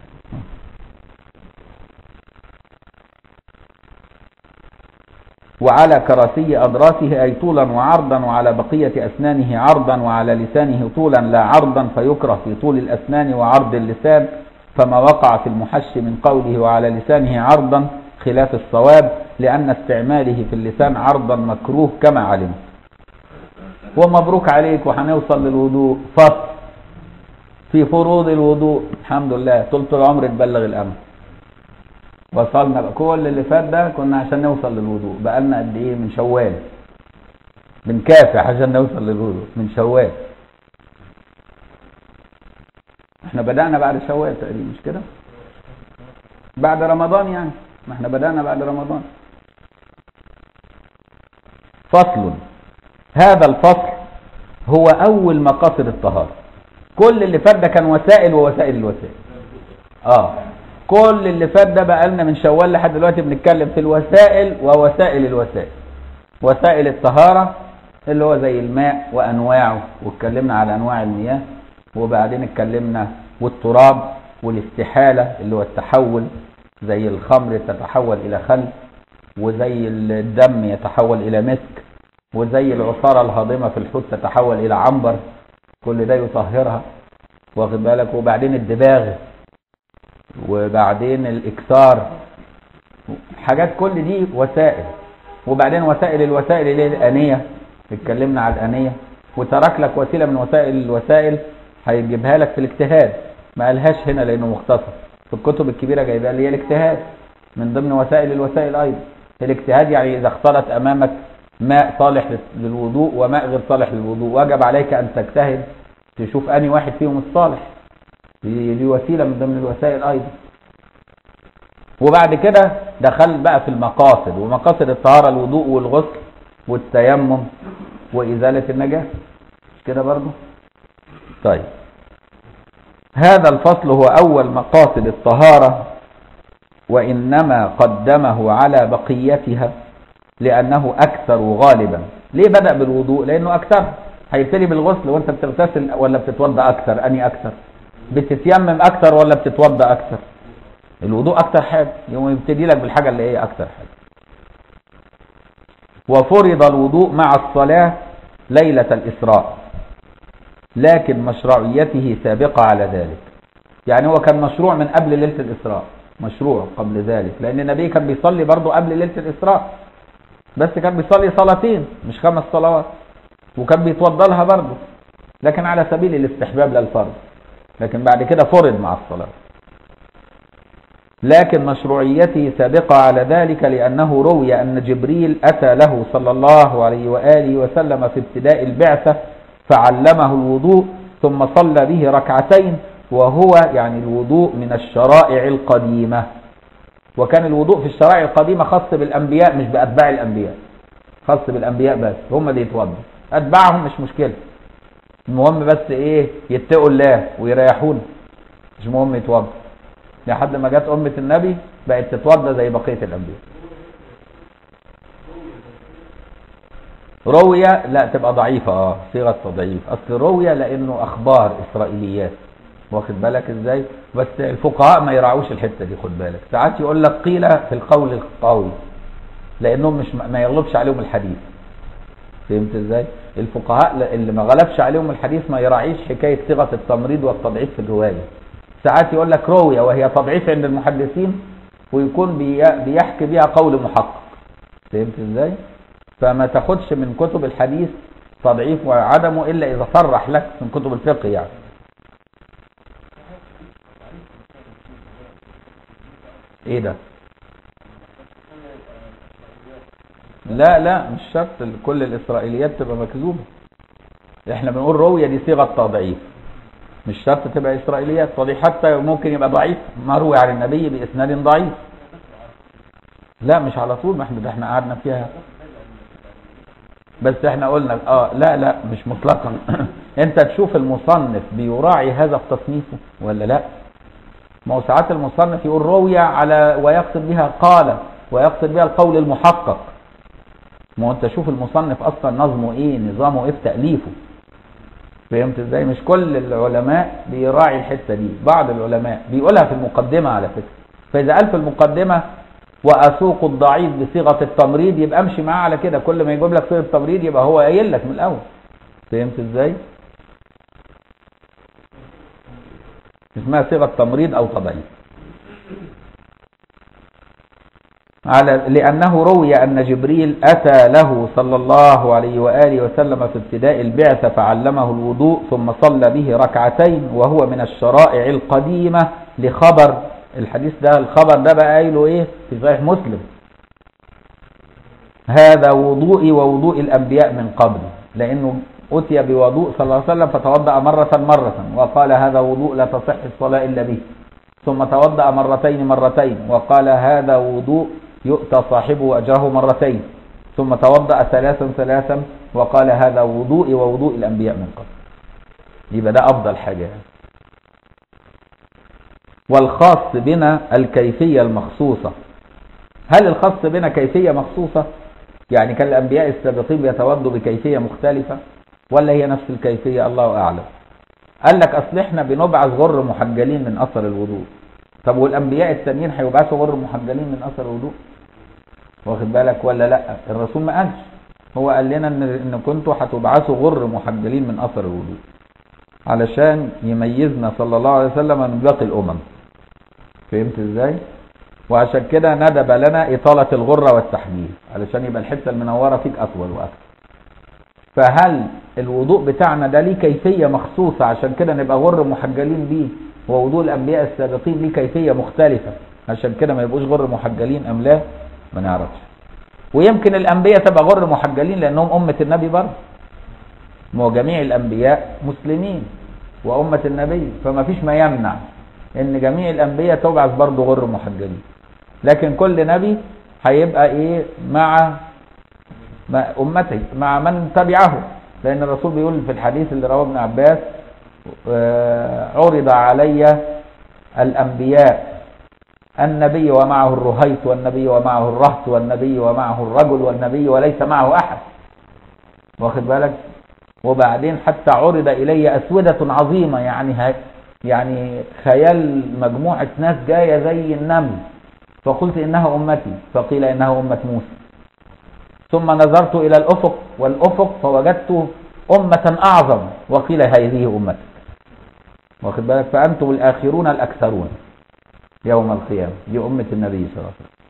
وعلى كراسي أضراسه أي طولا وعرضا وعلى بقية أسنانه عرضا وعلى لسانه طولا لا عرضا فيكره في طول الأسنان وعرض اللسان فما وقع في المحش من قوله وعلى لسانه عرضا خلاف الصواب لأن استعماله في اللسان عرضا مكروه كما علمت ومبروك عليك وهنوصل للوضوء فصل في فروض الوضوء الحمد لله طول العمر تبلغ الامر وصلنا بقى كل اللي فات ده كنا عشان نوصل للوضوء بقى لنا قد ايه من شوال بنكافح عشان نوصل للوضوء من شوال احنا بدأنا بعد شوال تقريبا مش كده بعد رمضان يعني ما احنا بدأنا بعد رمضان فصل هذا الفصل هو أول مقاصد الطهارة كل اللي فات ده كان وسائل ووسائل الوسائل اه كل اللي فات ده بقى لنا من شوال لحد دلوقتي بنتكلم في الوسائل ووسائل الوسائل وسائل الطهارة اللي هو زي الماء وأنواعه واتكلمنا على أنواع المياه وبعدين اتكلمنا والتراب والاستحالة اللي هو التحول زي الخمر تتحول إلى خل وزي الدم يتحول إلى مسك وزي العصارة الهاضمة في الحوت تتحول إلى عنبر كل ده يطهرها واخد بالك وبعدين الدباغ وبعدين الإكثار حاجات كل دي وسائل وبعدين وسائل الوسائل اللي هي الآنية اتكلمنا على الآنية وترك لك وسيلة من وسائل الوسائل هيجيبها لك في الاجتهاد ما قالهاش هنا لأنه مختصر في الكتب الكبيرة جايبها اللي هي الاجتهاد من ضمن وسائل الوسائل أيضا الاجتهاد يعني إذا اختلط أمامك ماء صالح للوضوء وماء غير صالح للوضوء وجب عليك أن تجتهد تشوف أني واحد فيهم الصالح دي وسيلة من ضمن الوسائل أيضا وبعد كده دخل بقى في المقاصد ومقاصد الطهارة الوضوء والغسل والتيمم وإزالة النجاسة مش كده برضو طيب هذا الفصل هو أول مقاصد الطهارة وإنما قدمه على بقيتها لأنه أكثر غالبا ليه بدأ بالوضوء لأنه أكثر هيبتدي بالغسل وانت بتغتسل ولا بتتوضا أكثر أني أكثر بتتيمم أكثر ولا بتتوضا أكثر الوضوء أكثر حاجة يوم يبتدي لك بالحاجة اللي هي أكثر حاجة وفرض الوضوء مع الصلاة ليلة الإسراء لكن مشروعيته سابقة على ذلك يعني هو كان مشروع من قبل ليلة الإسراء مشروع قبل ذلك لأن النبي كان بيصلي برضه قبل ليلة الإسراء بس كان بيصلي صلاتين مش خمس صلوات وكان بيتوضى لها برضه لكن على سبيل الاستحباب لا الفرض لكن بعد كده فرض مع الصلاة لكن مشروعيته سابقة على ذلك لأنه روي أن جبريل أتى له صلى الله عليه وآله وسلم في ابتداء البعثة فعلمه الوضوء ثم صلى به ركعتين وهو يعني الوضوء من الشرائع القديمة وكان الوضوء في الشرائع القديمة خاص بالأنبياء مش بأتباع الأنبياء خاص بالأنبياء بس هم اللي يتوضوا أتباعهم مش مشكلة المهم بس إيه يتقوا الله ويريحون مش مهم يتوضوا لحد ما جت أمة النبي بقت تتوضى زي بقية الأنبياء روية لا تبقى ضعيفة اه صيغة تضعيف اصل روية لانه اخبار اسرائيليات واخد بالك ازاي بس الفقهاء ما يراعوش الحتة دي خد بالك ساعات يقول لك قيل في القول القوي لانهم مش ما يغلبش عليهم الحديث فهمت ازاي الفقهاء اللي ما غلبش عليهم الحديث ما يراعيش حكاية صيغة التمريض والتضعيف في الرواية ساعات يقول لك روية وهي تضعيف عند المحدثين ويكون بيحكي بيها قول محقق فهمت ازاي فما تاخدش من كتب الحديث تضعيف وعدمه الا اذا صرح لك من كتب الفقه يعني ايه ده لا لا مش شرط كل الاسرائيليات تبقى مكذوبه احنا بنقول رويه دي صيغه تضعيف مش شرط تبقى اسرائيليات تضعيف حتى ممكن يبقى ضعيف مروي عن النبي باسناد ضعيف لا مش على طول ما احنا ده احنا قعدنا فيها بس احنا قلنا اه لا لا مش مطلقا انت تشوف المصنف بيراعي هذا في تصنيفه ولا لا ما هو ساعات المصنف يقول روية على ويقصد بها قال ويقصد بها القول المحقق ما هو انت شوف المصنف اصلا نظمه ايه نظامه ايه في تأليفه فهمت ازاي مش كل العلماء بيراعي الحتة دي بعض العلماء بيقولها في المقدمة على فكرة فاذا قال في المقدمة واسوق الضعيف بصيغه التمريض يبقى امشي معاه على كده كل ما يجيب لك صيغه التمريض يبقى هو قايل لك من الاول فهمت ازاي اسمها صيغه تمريض او تضعيف على لأنه روي أن جبريل أتى له صلى الله عليه وآله وسلم في ابتداء البعثة فعلمه الوضوء ثم صلى به ركعتين وهو من الشرائع القديمة لخبر الحديث ده الخبر ده بقى قايله ايه في صحيح مسلم هذا وضوئي ووضوء الانبياء من قبل لانه اتي بوضوء صلى الله عليه وسلم فتوضا مره مره وقال هذا وضوء لا تصح الصلاه الا به ثم توضا مرتين مرتين وقال هذا وضوء يؤتى صاحبه اجره مرتين ثم توضا ثلاثا ثلاثا وقال هذا وضوئي ووضوء الانبياء من قبل يبقى ده افضل حاجه يعني. والخاص بنا الكيفية المخصوصة هل الخاص بنا كيفية مخصوصة يعني كان الأنبياء السابقين بيتودوا بكيفية مختلفة ولا هي نفس الكيفية الله أعلم قال لك أصل إحنا بنبعث غر محجلين من أثر الوضوء طب والأنبياء التانيين هيبعثوا غر محجلين من أثر الوضوء واخد بالك ولا لا الرسول ما قالش هو قال لنا ان ان كنتوا هتبعثوا غر محجلين من اثر الوضوء علشان يميزنا صلى الله عليه وسلم من باقي الامم فهمت ازاي وعشان كده ندب لنا اطالة الغرة والتحجيل علشان يبقى الحتة المنورة فيك اطول واكثر فهل الوضوء بتاعنا ده ليه كيفية مخصوصة عشان كده نبقى غر محجلين بيه ووضوء الانبياء السابقين ليه كيفية مختلفة عشان كده ما يبقوش غر محجلين ام لا ما نعرفش ويمكن الانبياء تبقى غر محجلين لانهم امة النبي برضه ما هو جميع الانبياء مسلمين وامة النبي فما فيش ما يمنع ان جميع الانبياء تبعث برضه غر محجلين لكن كل نبي هيبقى ايه مع امته مع من تبعه لان الرسول بيقول في الحديث اللي رواه ابن عباس آه، عرض علي الانبياء النبي ومعه الرهيت والنبي ومعه الرهط والنبي ومعه الرجل والنبي وليس معه احد واخد بالك وبعدين حتى عرض الي اسوده عظيمه يعني يعني خيال مجموعة ناس جاية زي النمل فقلت إنها أمتي فقيل إنها أمة موسى ثم نظرت إلى الأفق والأفق فوجدت أمة أعظم وقيل هذه أمتك واخد بالك فأنتم الآخرون الأكثرون يوم القيامة دي أمة النبي صلى الله عليه وسلم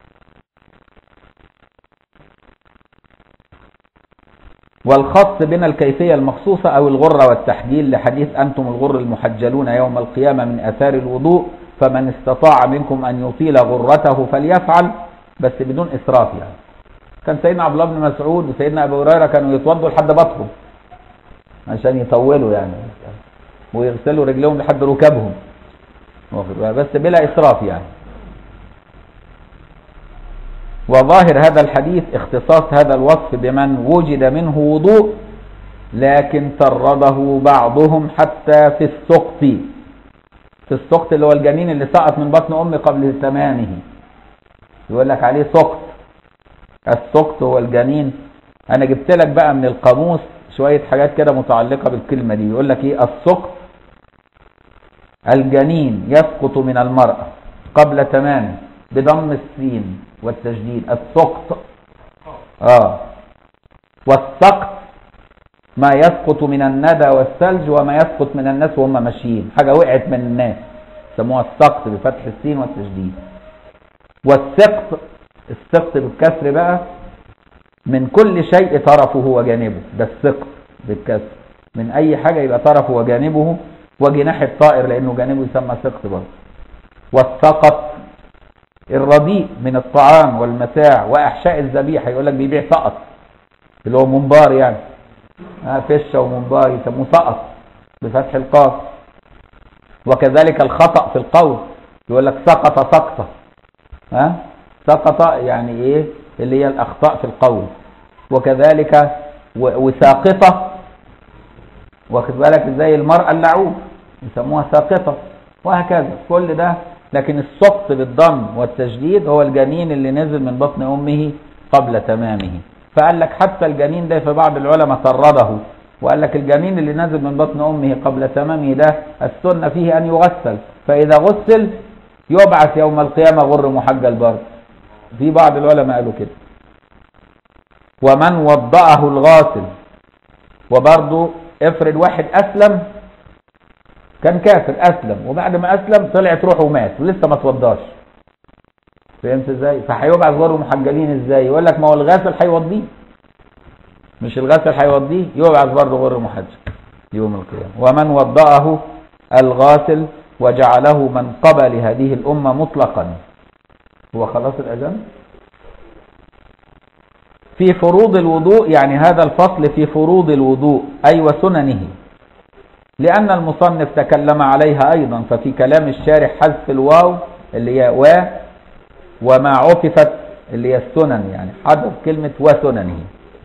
والخاص بنا الكيفية المخصوصة أو الغرة والتحجيل لحديث أنتم الغر المحجلون يوم القيامة من أثار الوضوء فمن استطاع منكم أن يطيل غرته فليفعل بس بدون إسراف يعني كان سيدنا عبد الله بن مسعود وسيدنا أبو هريرة كانوا يتوضوا لحد بطهم عشان يطولوا يعني ويغسلوا رجلهم لحد ركبهم بس بلا إسراف يعني وظاهر هذا الحديث اختصاص هذا الوصف بمن وجد منه وضوء لكن سرده بعضهم حتى في السقط في السقط اللي هو الجنين اللي سقط من بطن امي قبل تمامه يقول لك عليه سقط السقط هو الجنين انا جبت لك بقى من القاموس شوية حاجات كده متعلقة بالكلمة دي يقول لك ايه السقط الجنين يسقط من المرأة قبل تمامه بضم السين والتجديد السقط اه والسقط ما يسقط من الندى والثلج وما يسقط من الناس وهم ماشيين حاجة وقعت من الناس سموها السقط بفتح السين والتجديد والسقط السقط بالكسر بقى من كل شيء طرفه وجانبه ده السقط بالكسر من اي حاجة يبقى طرفه وجانبه وجناح الطائر لانه جانبه يسمى سقط برضه والسقط الرديء من الطعام والمتاع واحشاء الذبيحه يقول لك بيبيع سقط اللي هو منبار يعني آه فشه ومنبار يسموه سقط بفتح القاف وكذلك الخطأ في القول يقول لك سقط سقطة ها آه سقط يعني ايه اللي هي الاخطاء في القول وكذلك وساقطة واخد بالك زي المرأة اللعوب يسموها ساقطة وهكذا كل ده لكن السقط بالضم والتجديد هو الجنين اللي نزل من بطن امه قبل تمامه فقال لك حتى الجنين ده في بعض العلماء طرده وقال لك الجنين اللي نزل من بطن امه قبل تمامه ده السنه فيه ان يغسل فاذا غسل يبعث يوم القيامه غر محجل برضه في بعض العلماء قالوا كده ومن وضعه الغاسل وبرضه افرض واحد اسلم كان كافر اسلم وبعد ما اسلم طلعت روحه ومات ولسه ما توضاش فهمت ازاي فهيبعث غير محجلين ازاي يقول لك ما هو الغاسل هيوضيه مش الغاسل هيوضيه يبعث برضه غير محجل يوم القيامه ومن وضعه الغاسل وجعله من قبل هذه الامه مطلقا هو خلاص الاذان في فروض الوضوء يعني هذا الفصل في فروض الوضوء اي أيوة وسننه لأن المصنف تكلم عليها أيضا ففي كلام الشارح حذف الواو اللي هي و وما عطفت اللي هي السنن يعني حذف كلمة وسننه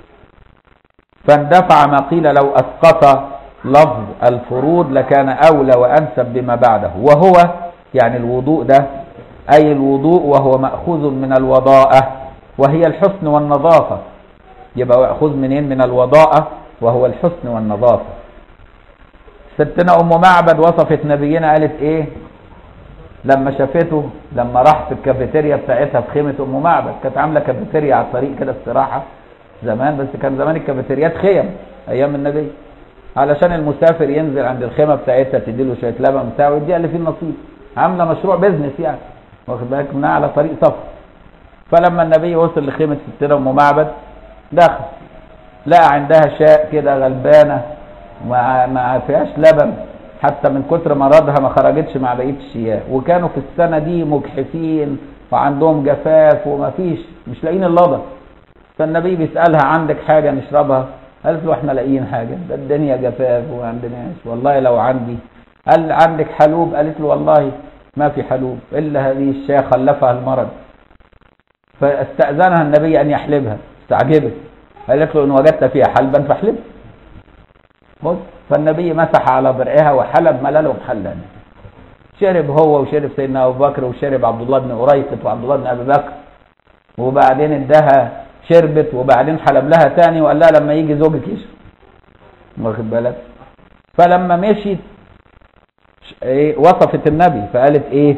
فاندفع ما قيل لو أسقط لفظ الفروض لكان أولى وأنسب بما بعده وهو يعني الوضوء ده أي الوضوء وهو مأخوذ من الوضاءة وهي الحسن والنظافة يبقى مأخوذ منين من الوضاءة وهو الحسن والنظافة ستنا ام معبد وصفت نبينا قالت ايه لما شافته لما راح في الكافيتيريا بتاعتها في خيمه ام معبد كانت عامله كافيتيريا على الطريق كده استراحه زمان بس كان زمان الكافيتريات خيم ايام النبي علشان المسافر ينزل عند الخيمه بتاعتها تديله شويه لبن بتاعه ويديها اللي فيه النصيب عامله مشروع بيزنس يعني واخد بالك منها على طريق سفر فلما النبي وصل لخيمه ستنا ام معبد دخل لقى عندها شاء كده غلبانه ما ما فيهاش لبن حتى من كتر مرضها ما خرجتش مع بقيه الشياه وكانوا في السنه دي مجحفين وعندهم جفاف وما فيش مش لاقيين اللبن فالنبي بيسالها عندك حاجه نشربها قالت له احنا لاقيين حاجه ده الدنيا جفاف وما عندناش والله لو عندي قال عندك حلوب قالت له والله ما في حلوب الا هذه الشاه خلفها المرض فاستاذنها النبي ان يحلبها استعجبت قالت له ان وجدت فيها حلبا فاحلبها بص فالنبي مسح على برعها وحلب مللهم حلا شرب هو وشرب سيدنا ابو بكر وشرب عبد الله بن قريقط وعبد الله بن ابي بكر وبعدين اداها شربت وبعدين حلب لها تاني وقال لها لما يجي زوجك يشرب واخد بالك فلما مشيت ايه وصفت النبي فقالت ايه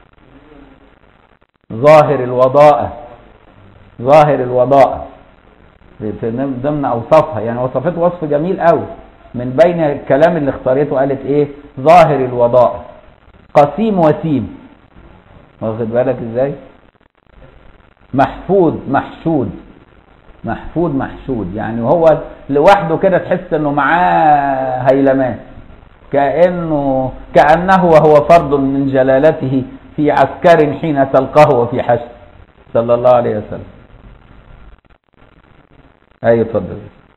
ظاهر الوضاءة ظاهر الوضاءة في ضمن اوصافها يعني وصفته وصف جميل قوي من بين الكلام اللي اختارته قالت ايه ظاهر الوضاء قسيم وسيم واخد بالك ازاي محفوظ محشود محفوظ محشود يعني هو لوحده كده تحس انه معاه هيلمان كانه كانه وهو فرد من جلالته في عسكر حين تلقاه وفي حشد صلى الله عليه وسلم اي اتفضل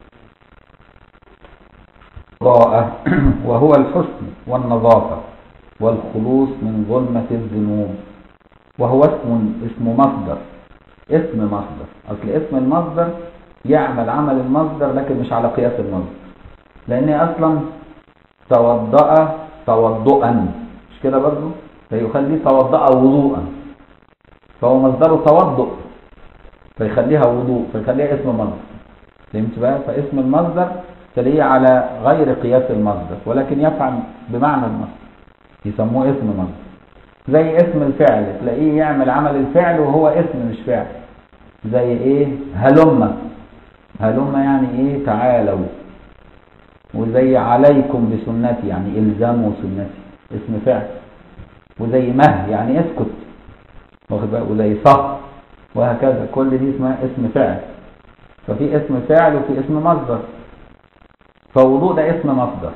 الطاعة وهو الحسن والنظافة والخلوص من ظلمة الذنوب وهو اسم اسم مصدر اسم مصدر اصل اسم المصدر يعمل عمل المصدر لكن مش على قياس المصدر لان اصلا توضأ توضؤا مش كده برضه فيخليه توضأ وضوءا فهو مصدره توضؤ فيخليها وضوء فيخليها اسم مصدر فهمت بقى فاسم المصدر تلاقيه على غير قياس المصدر ولكن يفعل بمعنى المصدر يسموه اسم مصدر زي اسم الفعل تلاقيه يعمل عمل الفعل وهو اسم مش فعل زي ايه هلم هلم يعني ايه تعالوا وزي عليكم بسنتي يعني الزموا سنتي اسم فعل وزي مه يعني اسكت واخد بالك وزي صح وهكذا كل دي اسمها اسم فعل ففي اسم فاعل وفي اسم مصدر فوضوء ده اسم مصدر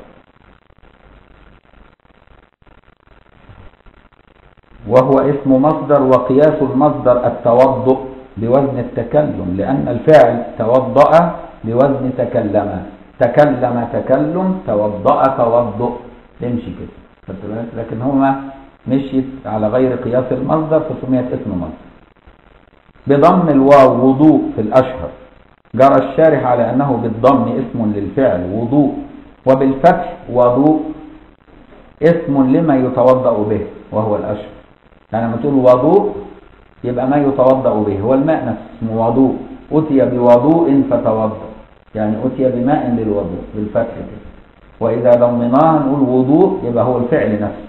وهو اسم مصدر وقياس المصدر التوضؤ بوزن التكلم لأن الفعل توضأ بوزن تكلم تكلم تكلم توضأ توضؤ تمشي كده خدت بالك لكن هما مشيت على غير قياس المصدر فسميت اسم مصدر بضم الواو وضوء في الأشهر جرى الشارح على أنه بالضم اسم للفعل وضوء وبالفتح وضوء اسم لما يتوضأ به وهو الأشهر يعني لما تقول وضوء يبقى ما يتوضأ به هو الماء نفسه اسمه وضوء أتي بوضوء فتوضأ يعني أتي بماء للوضوء بالفتح كده وإذا ضمناها نقول وضوء يبقى هو الفعل نفسه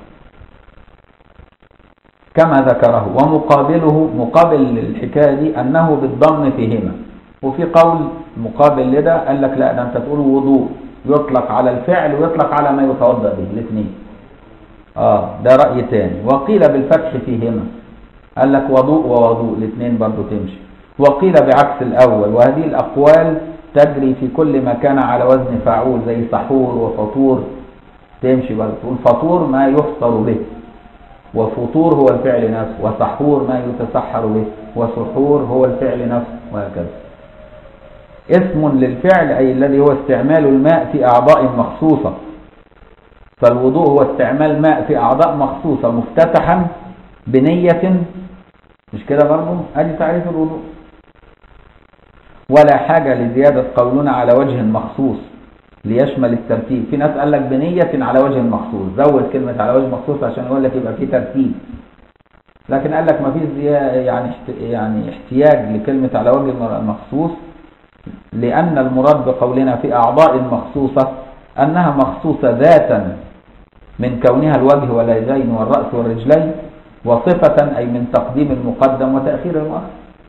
كما ذكره ومقابله مقابل للحكاية دي أنه بالضم فيهما وفي قول مقابل لده قال لك لا ده أنت تقول وضوء يطلق على الفعل ويطلق على ما يتوضأ به الاثنين اه ده رأي تاني وقيل بالفتح فيهما قال لك وضوء ووضوء الاثنين برضو تمشي وقيل بعكس الأول وهذه الأقوال تجري في كل ما كان على وزن فاعول زي سحور وفطور تمشي برضو تقول فطور ما يفطر به وفطور هو الفعل نفسه وسحور ما يتسحر به وسحور هو الفعل نفسه وهكذا اسم للفعل أي الذي هو استعمال الماء في أعضاء مخصوصة فالوضوء هو استعمال ماء في أعضاء مخصوصة مفتتحا بنية مش كده برضه ادي تعريف الوضوء ولا حاجة لزيادة قولنا على وجه مخصوص ليشمل الترتيب في ناس قال لك بنية على وجه مخصوص زود كلمة على وجه مخصوص عشان يقول لك يبقى في ترتيب لكن قال لك ما فيش يعني يعني احتياج لكلمة على وجه مخصوص لأن المراد بقولنا في أعضاء مخصوصة أنها مخصوصة ذاتا من كونها الوجه واليدين والرأس والرجلين وصفة أي من تقديم المقدم وتأخير المؤخر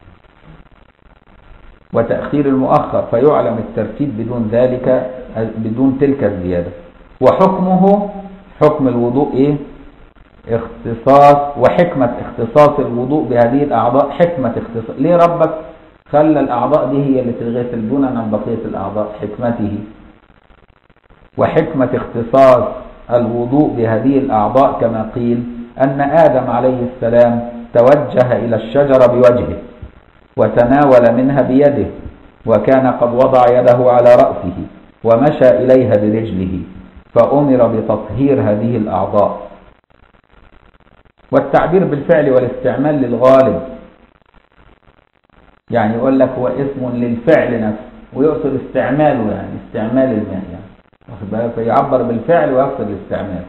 وتأخير المؤخر فيعلم الترتيب بدون ذلك بدون تلك الزيادة وحكمه حكم الوضوء إيه؟ اختصاص وحكمة اختصاص الوضوء بهذه الأعضاء حكمة اختصاص ليه ربك خلى الأعضاء دي هي اللي تتغسل دون عن بقية الأعضاء حكمته وحكمة اختصاص الوضوء بهذه الأعضاء كما قيل أن آدم عليه السلام توجه إلى الشجرة بوجهه وتناول منها بيده وكان قد وضع يده على رأسه ومشى إليها برجله فأمر بتطهير هذه الأعضاء والتعبير بالفعل والاستعمال للغالب يعني يقول لك هو اسم للفعل نفسه ويقصد استعماله يعني استعمال الماء يعني واخد بالك فيعبر بالفعل ويقصد الاستعمال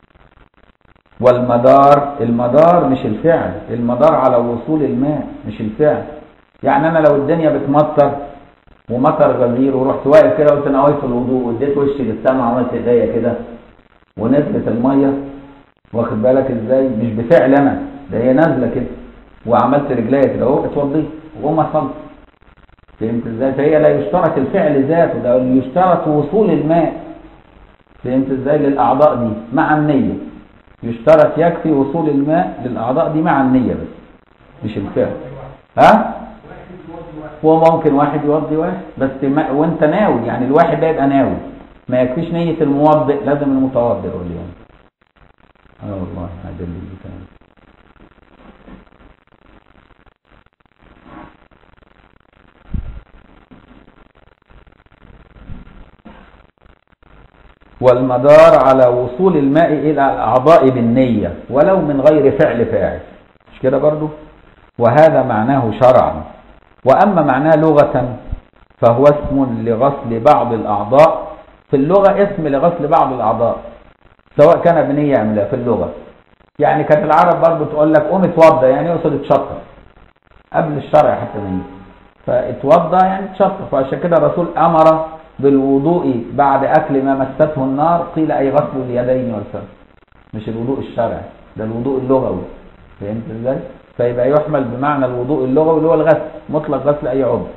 والمدار المدار مش الفعل المدار على وصول الماء مش الفعل يعني انا لو الدنيا بتمطر ومطر غزير ورحت واقف كده قلت انا واقف في الوضوء واديت وشي للسما وعملت ايديا كده ونزلت الميه واخد بالك ازاي مش بفعل انا ده هي نازله كده وعملت رجليا كده اهو اتوضيت وقوم اصلي فهمت ازاي فهي لا يشترط الفعل ذاته ده يشترط وصول الماء فهمت ازاي للاعضاء دي مع النيه يشترط يكفي وصول الماء للاعضاء دي مع النيه بس مش الفعل ها هو ممكن واحد يوضي واحد بس ما وانت ناوي يعني الواحد ده يبقى ناوي ما يكفيش نية الموضئ لازم المتوضئ يقول لي اه والله هذا اللي بتاعي والمدار على وصول الماء إلى الأعضاء بالنية ولو من غير فعل فاعل مش كده برضو وهذا معناه شرعا وأما معناه لغة فهو اسم لغسل بعض الأعضاء في اللغة اسم لغسل بعض الأعضاء سواء كان بنية أم لا في اللغة يعني كانت العرب برضه تقول لك قوم اتوضى يعني يقصد اتشطف قبل الشرع حتى ما يجي فاتوضى يعني اتشطف وعشان كده الرسول امر بالوضوء بعد اكل ما مسته النار قيل اي غسل اليدين والفم مش الوضوء الشرعي ده الوضوء اللغوي فهمت ازاي فيبقى يحمل بمعنى الوضوء اللغوي اللي هو الغسل مطلق غسل اي عضو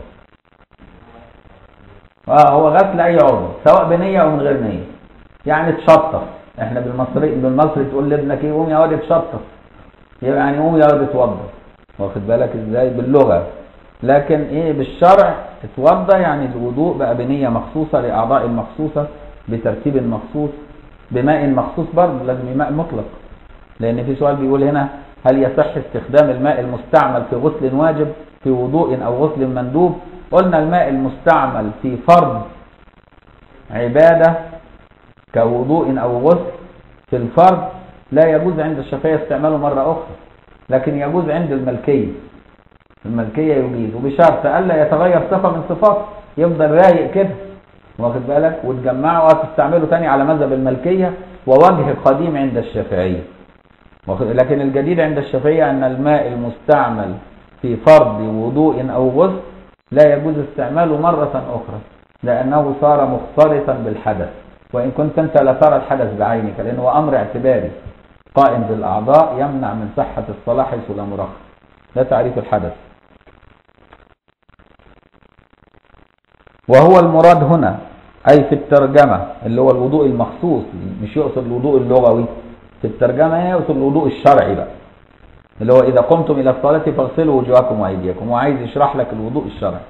اه هو غسل اي عضو سواء بنيه او من غير نيه يعني تشطف احنا بالمصري بالمصري تقول لابنك ايه قوم يا واد اتشطف يبقى يعني قوم يا واد اتوضى واخد بالك ازاي باللغه لكن ايه بالشرع اتوضى يعني الوضوء بقى بنيه مخصوصه لاعضاء مخصوصه بترتيب مخصوص بماء مخصوص برضه لازم ماء مطلق لان في سؤال بيقول هنا هل يصح استخدام الماء المستعمل في غسل واجب في وضوء او غسل مندوب قلنا الماء المستعمل في فرض عبادة كوضوء او غسل في الفرض لا يجوز عند الشافعية استعماله مرة اخرى لكن يجوز عند الملكية الملكية يجيز وبشرط ألا يتغير صفة من صفاته يفضل رايق كده واخد بالك وتجمعه وتستعمله تاني على مذهب الملكية ووجه قديم عند الشافعية لكن الجديد عند الشافعية أن الماء المستعمل في فرض وضوء أو غسل لا يجوز استعماله مرة أخرى لأنه صار مختلطا بالحدث وإن كنت أنت لا ترى الحدث بعينك لأنه أمر اعتباري قائم بالأعضاء يمنع من صحة الصلاة حيث لا مرخص لا تعريف الحدث وهو المراد هنا أي في الترجمة اللي هو الوضوء المخصوص مش يقصد الوضوء اللغوي في الترجمة يقصد الوضوء الشرعي بقى اللي هو إذا قمتم إلى الصلاة فاغسلوا وجوهكم وأيديكم وعايز يشرح لك الوضوء الشرعي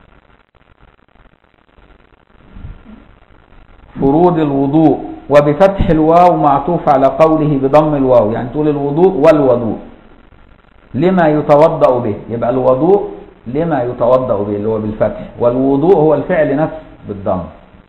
فروض الوضوء وبفتح الواو معطوف على قوله بضم الواو يعني تقول الوضوء والوضوء لما يتوضأ به يبقى الوضوء لما يتوضأ به اللي هو بالفتح والوضوء هو الفعل نفسه بالضم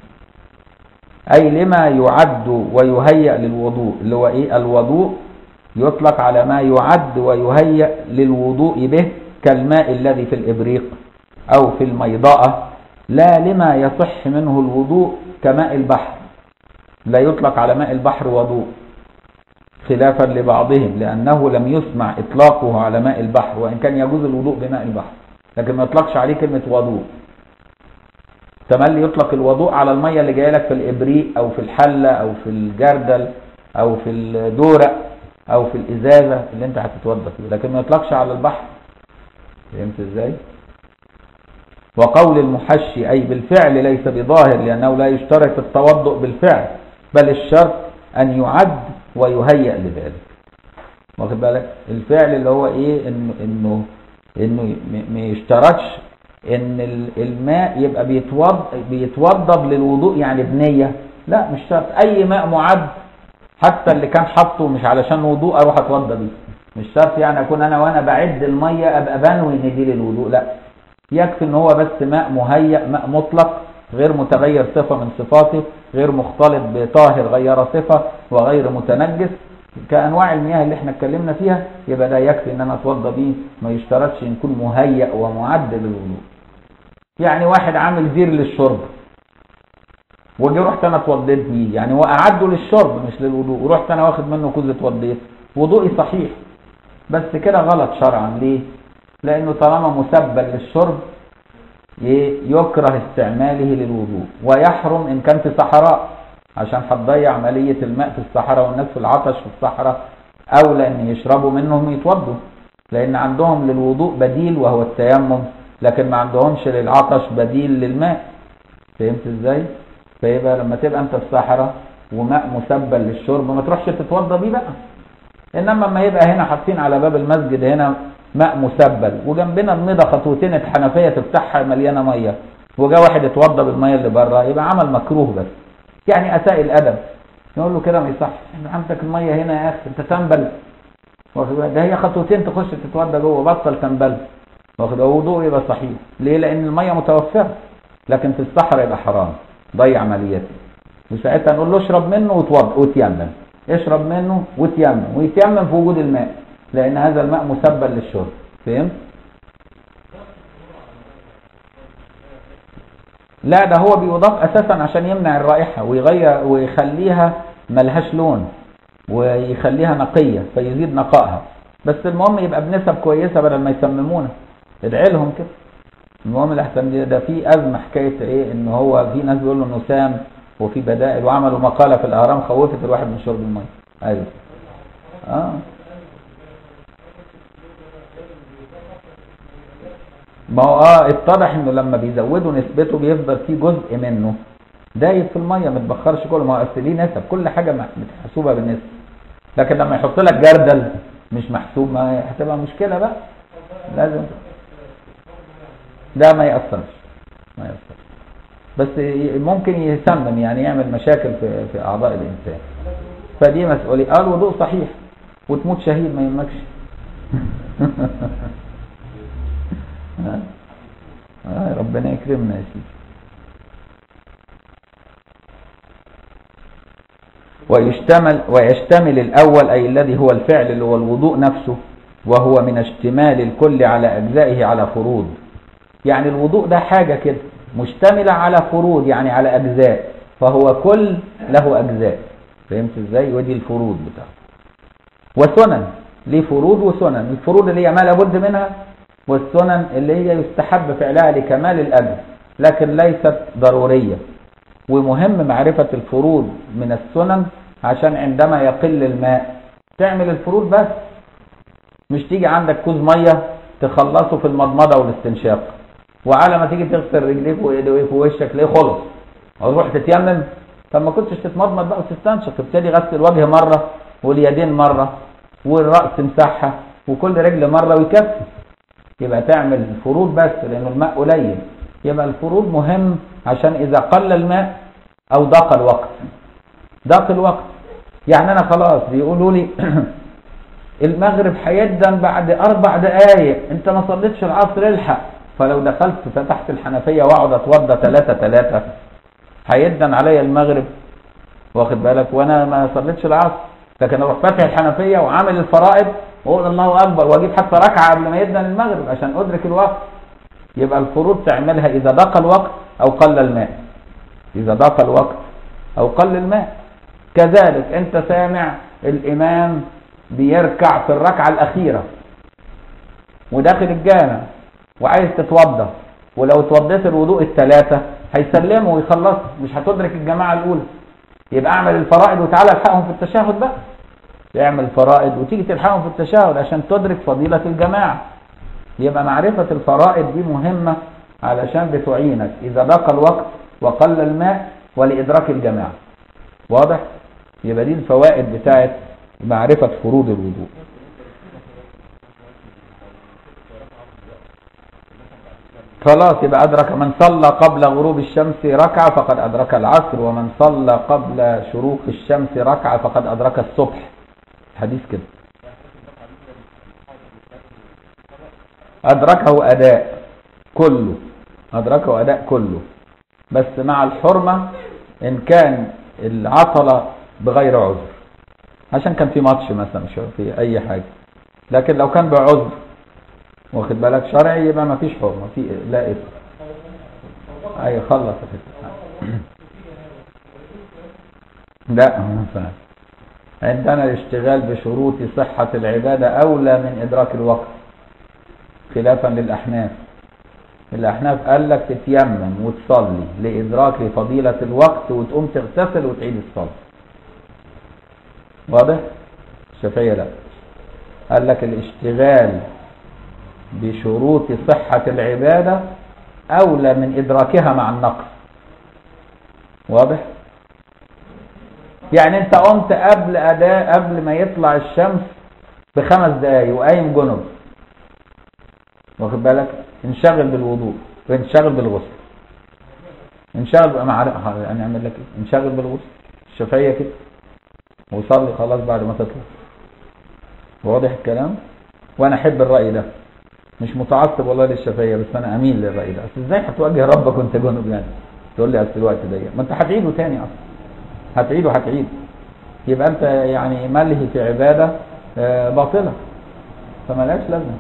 أي لما يعد ويهيأ للوضوء اللي هو إيه الوضوء يطلق على ما يعد ويهيأ للوضوء به كالماء الذي في الإبريق أو في الميضاءة لا لما يصح منه الوضوء كماء البحر لا يطلق على ماء البحر وضوء خلافا لبعضهم لأنه لم يسمع إطلاقه على ماء البحر وإن كان يجوز الوضوء بماء البحر لكن ما يطلقش عليه كلمة وضوء تملي يطلق الوضوء على المية اللي جايه لك في الإبريق أو في الحلة أو في الجردل أو في الدورق أو في الإزازة اللي أنت هتتوضى فيه لكن ما يطلقش على البحر فهمت إزاي؟ وقول المحشي أي بالفعل ليس بظاهر لأنه لا يشترط التوضؤ بالفعل بل الشرط أن يعد ويهيأ لذلك واخد بالك الفعل اللي هو ايه انه انه انه ما يشترطش ان الماء يبقى بيتوض بيتوضب للوضوء يعني بنيه لا مش شرط اي ماء معد حتى اللي كان حاطه مش علشان وضوء اروح اتوضى بيه مش شرط يعني اكون انا وانا بعد الميه ابقى بنوي ان دي للوضوء لا يكفي ان هو بس ماء مهيأ ماء مطلق غير متغير صفة من صفاته غير مختلط بطاهر غير صفة وغير متنجس كأنواع المياه اللي احنا اتكلمنا فيها يبقى ده يكفي ان انا اتوضى بيه ما يشترطش يكون مهيأ ومعد للوضوء يعني واحد عامل زير للشرب وجي رحت انا اتوضيت بيه يعني هو اعده للشرب مش للوضوء ورحت انا واخد منه كوز اتوضيت وضوئي صحيح بس كده غلط شرعا ليه لانه طالما مسبل للشرب يكره استعماله للوضوء ويحرم ان كان في صحراء عشان هتضيع عملية الماء في الصحراء والناس في العطش في الصحراء اولى ان يشربوا منهم يتوضوا لان عندهم للوضوء بديل وهو التيمم لكن ما عندهمش للعطش بديل للماء فهمت ازاي فيبقى لما تبقى انت في الصحراء وماء مسبل للشرب ما تروحش تتوضى بيه بقى انما لما يبقى هنا حاطين على باب المسجد هنا ماء مسبل وجنبنا الميضه خطوتين الحنفيه تفتحها مليانه ميه وجا واحد اتوضى بالميه اللي بره يبقى عمل مكروه بس يعني اساء الادب نقول له كده ما يصحش انت عندك الميه هنا يا اخي انت تنبل ده هي خطوتين تخش تتوضى جوه بطل تنبل واخد وضوء يبقى صحيح ليه لان الميه متوفره لكن في الصحراء يبقى حرام ضيع عملياتي وساعتها نقول له اشرب منه وتوضى وتيمم اشرب منه وتيمم ويتيمم في وجود الماء لان هذا الماء مسبل للشرب فهمت لا ده هو بيضاف اساسا عشان يمنع الرائحة ويغير ويخليها ملهاش لون ويخليها نقية فيزيد نقائها بس المهم يبقى بنسب كويسة بدل ما يسممونا ادعي لهم كده المهم الاحسن دي ده في ازمه حكايه ايه ان هو في ناس بيقولوا انه سام وفي بدائل وعملوا مقاله في الاهرام خوفت الواحد من شرب الميه ايوه اه ما هو اه اتضح انه لما بيزودوا نسبته بيفضل في جزء منه دايب في الميه ما تبخرش كله ما هو اصل ليه نسب كل حاجه محسوبه بالنسبه لكن لما يحط لك جردل مش محسوب ما هتبقى مشكله بقى لازم لا ما يأثرش ما يأثرش بس ممكن يسمم يعني يعمل مشاكل في, في أعضاء الإنسان فدي مسؤولية قال الوضوء صحيح وتموت شهيد ما يهمكش آه ربنا يكرمنا يا سيدي ويشتمل ويشتمل الأول أي الذي هو الفعل اللي هو الوضوء نفسه وهو من اشتمال الكل على أجزائه على فروض يعني الوضوء ده حاجة كده مشتملة على فروض يعني على أجزاء فهو كل له أجزاء فهمت ازاي ودي الفروض بتاعته وسنن ليه فروض وسنن الفروض اللي هي ما لابد منها والسنن اللي هي يستحب فعلها لكمال الأجر لكن ليست ضرورية ومهم معرفة الفروض من السنن عشان عندما يقل الماء تعمل الفروض بس مش تيجي عندك كوز مية تخلصه في المضمضة والاستنشاق وعلى ما تيجي تغسل رجليك وايديك ووشك ليه خلص تروح تتيمم طب ما كنتش تتمضمض بقى وتستنشق تبتدي غسل الوجه مره واليدين مره والراس تمسحها وكل رجل مره ويكفي يبقى تعمل الفروض بس لان الماء قليل يبقى الفروض مهم عشان اذا قل الماء او ضاق الوقت ضاق الوقت يعني انا خلاص بيقولوا لي المغرب هيدن بعد اربع دقايق انت ما صليتش العصر الحق فلو دخلت فتحت الحنفية واقعد اتوضى ثلاثة ثلاثة هيدن عليا المغرب واخد بالك وانا ما صليتش العصر لكن اروح فاتح الحنفية وعامل الفرائض واقول الله اكبر واجيب حتى ركعة قبل ما يدن المغرب عشان ادرك الوقت يبقى الفروض تعملها اذا ضاق الوقت او قل الماء اذا ضاق الوقت او قل الماء كذلك انت سامع الامام بيركع في الركعة الاخيرة وداخل الجامع وعايز تتوضى ولو اتوضيت الوضوء الثلاثة هيسلموا ويخلصوا مش هتدرك الجماعة الأولى يبقى اعمل الفرائض وتعالى الحقهم في التشهد بقى تعمل فرائض وتيجي تلحقهم في التشهد عشان تدرك فضيلة الجماعة يبقى معرفة الفرائض دي مهمة علشان بتعينك إذا ضاق الوقت وقل الماء ولإدراك الجماعة واضح؟ يبقى دي الفوائد بتاعت معرفة فروض الوضوء خلاص يبقى أدرك من صلى قبل غروب الشمس ركعة فقد أدرك العصر ومن صلى قبل شروق الشمس ركعة فقد أدرك الصبح حديث كده أدركه أداء كله أدركه أداء كله بس مع الحرمة إن كان العطلة بغير عذر عشان كان في ماتش مثلا في أي حاجة لكن لو كان بعذر واخد بالك شرعي يبقى ما فيش حرمه في لا اسم اي خلص لا مثلا عندنا الاشتغال بشروط صحة العبادة أولى من إدراك الوقت خلافا للأحناف الأحناف قال لك تتيمم وتصلي لإدراك فضيلة الوقت وتقوم تغتسل وتعيد الصلاة واضح؟ الشافعية لا قال لك الاشتغال بشروط صحة العبادة أولى من إدراكها مع النقص واضح؟ يعني أنت قمت قبل أداء قبل ما يطلع الشمس بخمس دقايق وقايم جنب واخد بالك؟ انشغل بالوضوء وانشغل بالغسل انشغل بقى مع يعني اعمل لك ايه؟ انشغل بالغسل الشافعية كده وصلي خلاص بعد ما تطلع واضح الكلام؟ وانا احب الرأي ده مش متعصب والله للشافعيه بس انا اميل للراي ده اصل ازاي هتواجه ربك وانت جنب يعني تقول لي اصل الوقت ضيق ما انت هتعيده تاني اصلا هتعيده هتعيد يبقى انت يعني ملهي في عباده باطله فمالهاش لازمه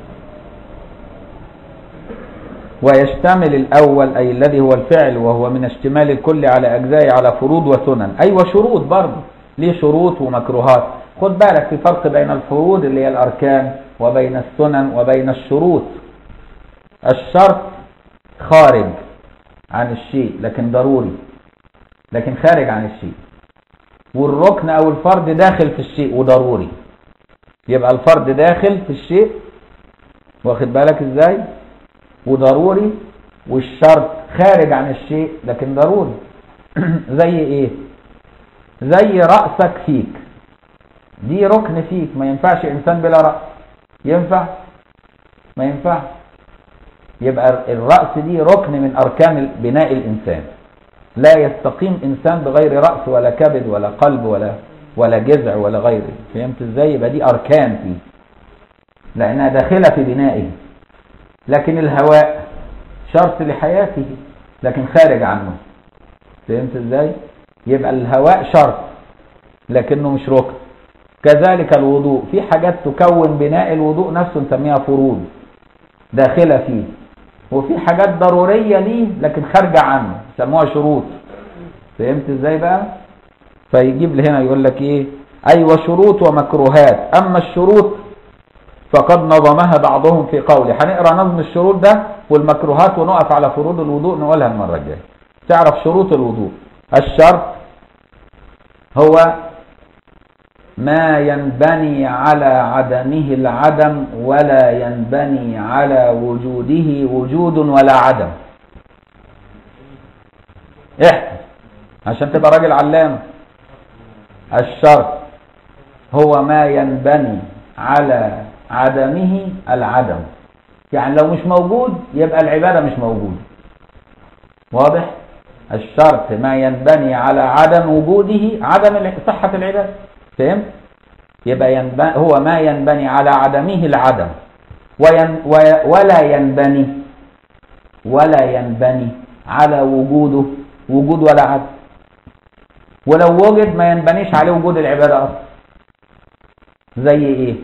ويشتمل الأول أي الذي هو الفعل وهو من اشتمال الكل على أجزاء على فروض وسنن أي أيوة وشروط برضه ليه شروط ومكروهات خد بالك في فرق بين الفروض اللي هي الأركان وبين السنن وبين الشروط الشرط خارج عن الشيء لكن ضروري لكن خارج عن الشيء والركن او الفرد داخل في الشيء وضروري يبقى الفرد داخل في الشيء واخد بالك ازاي وضروري والشرط خارج عن الشيء لكن ضروري زي ايه زي رأسك فيك دي ركن فيك ما ينفعش انسان بلا رأس ينفع ما ينفع يبقى الرأس دي ركن من اركان بناء الانسان لا يستقيم انسان بغير رأس ولا كبد ولا قلب ولا ولا جذع ولا غيره فهمت ازاي يبقى دي اركان فيه لانها داخله في بنائه لكن الهواء شرط لحياته لكن خارج عنه فهمت ازاي يبقى الهواء شرط لكنه مش ركن كذلك الوضوء في حاجات تكون بناء الوضوء نفسه نسميها فروض داخله فيه وفي حاجات ضروريه ليه لكن خارجه عنه يسموها شروط فهمت ازاي بقى فيجيب لي هنا يقول لك ايه ايوه شروط ومكروهات اما الشروط فقد نظمها بعضهم في قوله هنقرا نظم الشروط ده والمكروهات ونقف على فروض الوضوء نقولها المره الجايه تعرف شروط الوضوء الشرط هو ما ينبني على عدمه العدم ولا ينبني على وجوده وجود ولا عدم احفظ عشان تبقى راجل علام الشرط هو ما ينبني على عدمه العدم يعني لو مش موجود يبقى العبادة مش موجودة واضح الشرط ما ينبني على عدم وجوده عدم صحة العبادة فهمت يبقى ينبني هو ما ينبني على عدمه العدم وين ولا ينبني ولا ينبني على وجوده وجود ولا عدم ولو وجد ما ينبنيش عليه وجود العبادة أصلا زي ايه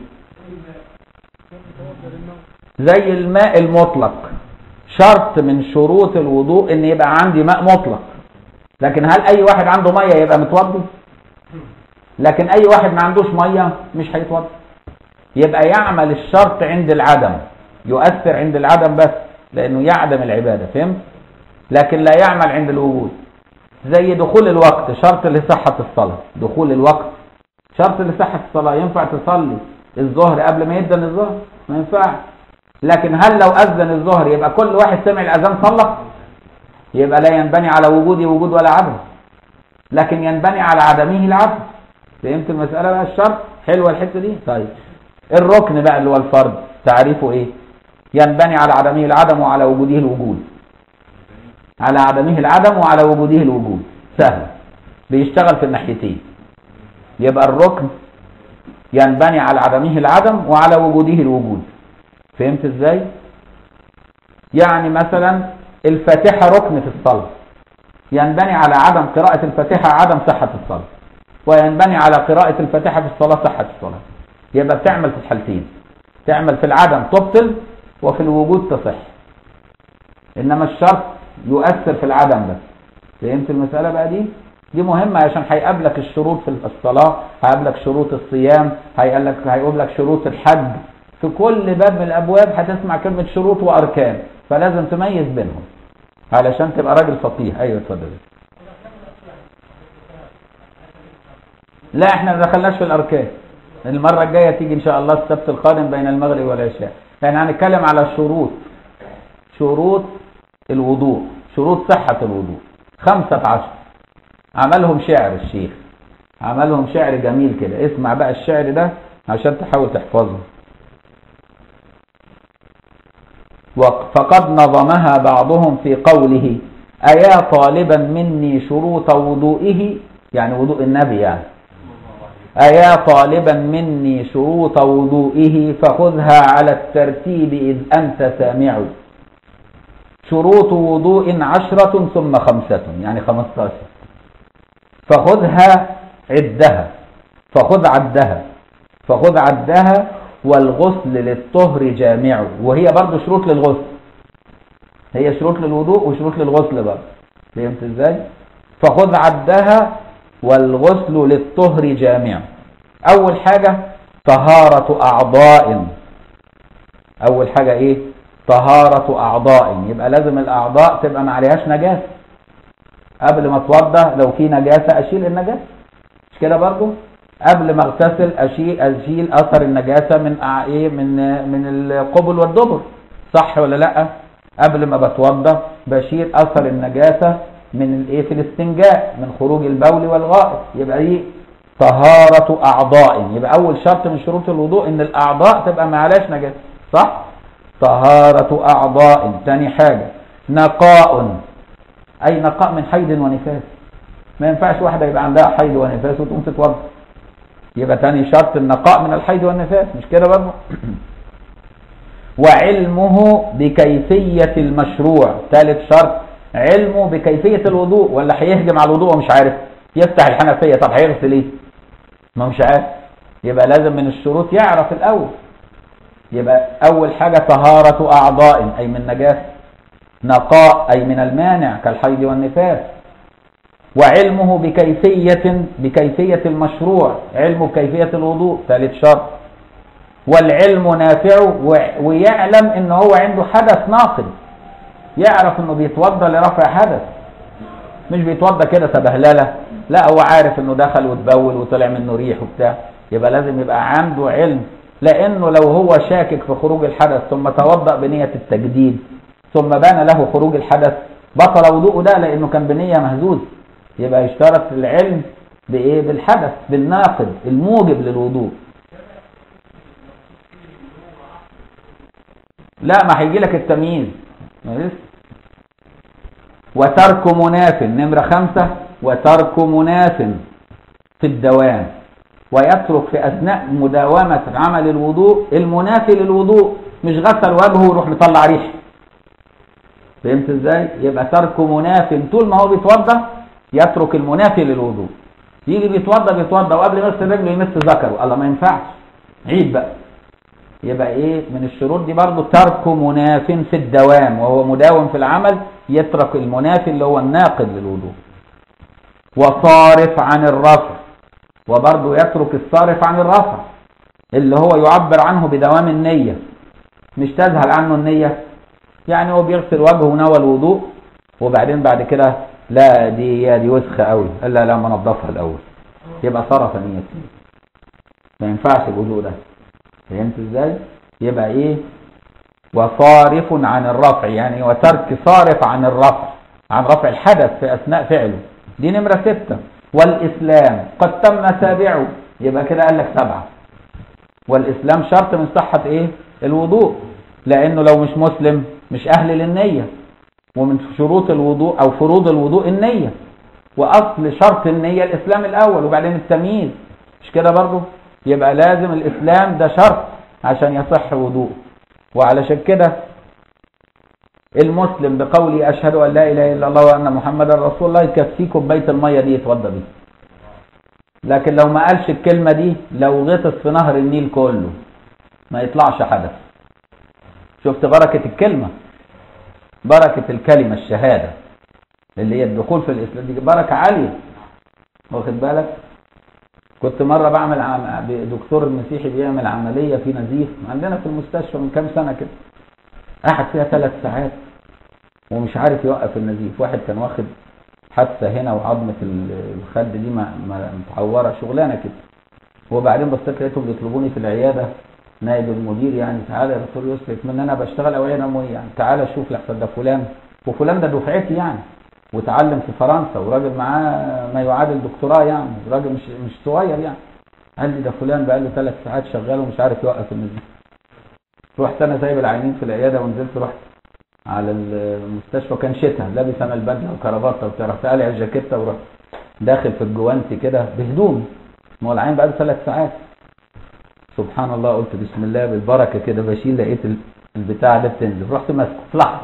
زي الماء المطلق شرط من شروط الوضوء ان يبقى عندي ماء مطلق لكن هل اي واحد عنده ميه يبقى متوضي لكن اي واحد ما عندوش ميه مش هيتوضا يبقى يعمل الشرط عند العدم يؤثر عند العدم بس لانه يعدم العباده فهمت لكن لا يعمل عند الوجود زي دخول الوقت شرط لصحه الصلاه دخول الوقت شرط لصحه الصلاه ينفع تصلي الظهر قبل ما يدن الظهر ما ينفعش لكن هل لو اذن الظهر يبقى كل واحد سمع الاذان صلى يبقى لا ينبني على وجودي وجود ولا عدم لكن ينبني على عدمه العدم فهمت المسألة بقى الشرط حلوة الحتة دي طيب الركن بقى اللي هو الفرض تعريفه ايه ينبني على عدمه العدم وعلى وجوده الوجود على عدمه العدم وعلى وجوده الوجود سهل بيشتغل في الناحيتين يبقى الركن ينبني على عدمه العدم وعلى وجوده الوجود فهمت ازاي يعني مثلا الفاتحة ركن في الصلاة ينبني على عدم قراءة الفاتحة عدم صحة الصلاة وينبني على قراءة الفاتحة في الصلاة صحة الصلاة يبقى بتعمل في الحالتين تعمل في العدم تبطل وفي الوجود تصح انما الشرط يؤثر في العدم بس فهمت المسألة بقى دي دي مهمة عشان هيقابلك الشروط في الصلاة هيقابلك شروط الصيام هيقابلك هيقابلك شروط الحج في كل باب من الابواب هتسمع كلمة شروط واركان فلازم تميز بينهم علشان تبقى راجل فقيه ايوه اتفضل لا احنا ما دخلناش في الاركان المره الجايه تيجي ان شاء الله السبت القادم بين المغرب والعشاء يعني هنتكلم على شروط شروط الوضوء شروط صحه الوضوء خمسة عشر عملهم شعر الشيخ عملهم شعر جميل كده اسمع بقى الشعر ده عشان تحاول تحفظه فقد نظمها بعضهم في قوله أيا طالبا مني شروط وضوئه يعني وضوء النبي يعني أيا طالبا مني شروط وضوئه فخذها على الترتيب إذ أنت سامع شروط وضوء عشرة ثم خمسة يعني خمستاشر فخذها عدها فخذ عدها فخذ عدها والغسل للطهر جامع وهي برضو شروط للغسل هي شروط للوضوء وشروط للغسل برضو فهمت ازاي فخذ عدها والغسل للطهر جامع اول حاجة طهارة اعضاء اول حاجة ايه طهارة اعضاء يبقى لازم الاعضاء تبقى ما عليهاش نجاسة قبل ما اتوضى لو في نجاسة اشيل النجاسة مش كده برضو قبل ما اغتسل اشيل اشيل اثر النجاسة من ايه من من القبل والدبر صح ولا لا قبل ما بتوضى بشيل اثر النجاسة من الايه في الاستنجاء من خروج البول والغائط يبقى دي طهارة اعضاء يبقى اول شرط من شروط الوضوء ان الاعضاء تبقى ما عليهاش نجاسة صح طهارة اعضاء ثاني حاجة نقاء اي نقاء من حيض ونفاس ما ينفعش واحدة يبقى عندها حيض ونفاس وتقوم تتوضى يبقى ثاني شرط النقاء من الحيض والنفاس مش كده برضه وعلمه بكيفية المشروع ثالث شرط علمه بكيفية الوضوء ولا هيهجم على الوضوء ومش عارف يفتح الحنفية طب هيغسل ايه ما مش عارف يبقى لازم من الشروط يعرف الاول يبقى اول حاجة طهارة اعضاء اي من نجاسة نقاء اي من المانع كالحيض والنفاس وعلمه بكيفية بكيفية المشروع علمه بكيفية الوضوء ثالث شرط والعلم نافع ويعلم ان هو عنده حدث ناقض يعرف انه بيتوضى لرفع حدث مش بيتوضى كده سبهلله لا هو عارف انه دخل وتبول وطلع منه ريح وبتاع يبقى لازم يبقى عنده علم لانه لو هو شاكك في خروج الحدث ثم توضأ بنية التجديد ثم بان له خروج الحدث بطل وضوءه ده لانه كان بنية مهزوز يبقى يشترط العلم بايه بالحدث بالناقض الموجب للوضوء لا ما هيجي لك التمييز وترك مناف نمرة خمسة وترك مناف في الدوام ويترك في أثناء مداومة عمل الوضوء المنافي للوضوء مش غسل وجهه ويروح مطلع ريح فهمت ازاي يبقى ترك مناف طول ما هو بيتوضى يترك المنافي للوضوء يجي بيتوضى بيتوضى وقبل ما يغسل رجله يمس ذكره الله ما ينفعش عيد بقى يبقى ايه من الشروط دي برضو ترك مناف في الدوام وهو مداوم في العمل يترك المنافي اللي هو الناقض للوضوء وصارف عن الرفع وبرضو يترك الصارف عن الرفع اللي هو يعبر عنه بدوام النية مش تذهل عنه النية يعني هو بيغسل وجهه نوى الوضوء وبعدين بعد كده لا دي يا دي وسخه قوي قال لا لا ما نضفها الاول يبقى صرف نيته ما ينفعش الوضوء ده فهمت ازاي يبقى ايه وصارف عن الرفع يعني وترك صارف عن الرفع عن رفع الحدث في اثناء فعله دي نمرة ستة والاسلام قد تم سابعه يبقى كده قال لك سبعة والاسلام شرط من صحة ايه الوضوء لانه لو مش مسلم مش اهل للنية ومن شروط الوضوء او فروض الوضوء النية واصل شرط النية الاسلام الاول وبعدين التمييز مش كده برضو يبقى لازم الإسلام ده شرط عشان يصح وضوء وعلشان كده المسلم بقولي أشهد أن لا إله إلا الله وأن محمد رسول الله يكفيه كوباية المية دي يتوضى بيها لكن لو ما قالش الكلمة دي لو غطس في نهر النيل كله ما يطلعش حدث شفت بركة الكلمة بركة الكلمة الشهادة اللي هي الدخول في الإسلام دي بركة عالية واخد بالك كنت مرة بعمل عم... دكتور مسيحي بيعمل عملية في نزيف عندنا في المستشفى من كام سنة كده قعد فيها ثلاث ساعات ومش عارف يوقف النزيف واحد كان واخد حادثة هنا وعظمة الخد دي متعورة شغلانة كده وبعدين بصيت لقيتهم بيطلبوني في العيادة نائب المدير يعني تعالى يا دكتور يوسف من انا بشتغل اوعيه نمويه يعني تعالى شوف لحسن ده فلان وفلان ده دفعتي يعني وتعلم في فرنسا وراجل معاه ما يعادل دكتوراه يعني راجل مش مش صغير يعني قال لي ده فلان بقى له ثلاث ساعات شغال ومش عارف يوقف النزيف رحت انا سايب العينين في العياده ونزلت رحت على المستشفى كان شتاء لابس انا البدله وكرافته وبتاع رحت قالع الجاكيته ورحت داخل في الجوانتي كده بهدوم ما هو العين بقى له ثلاث ساعات سبحان الله قلت بسم الله بالبركه كده بشيل لقيت البتاع ده بتنزل رحت ماسكه في لحظه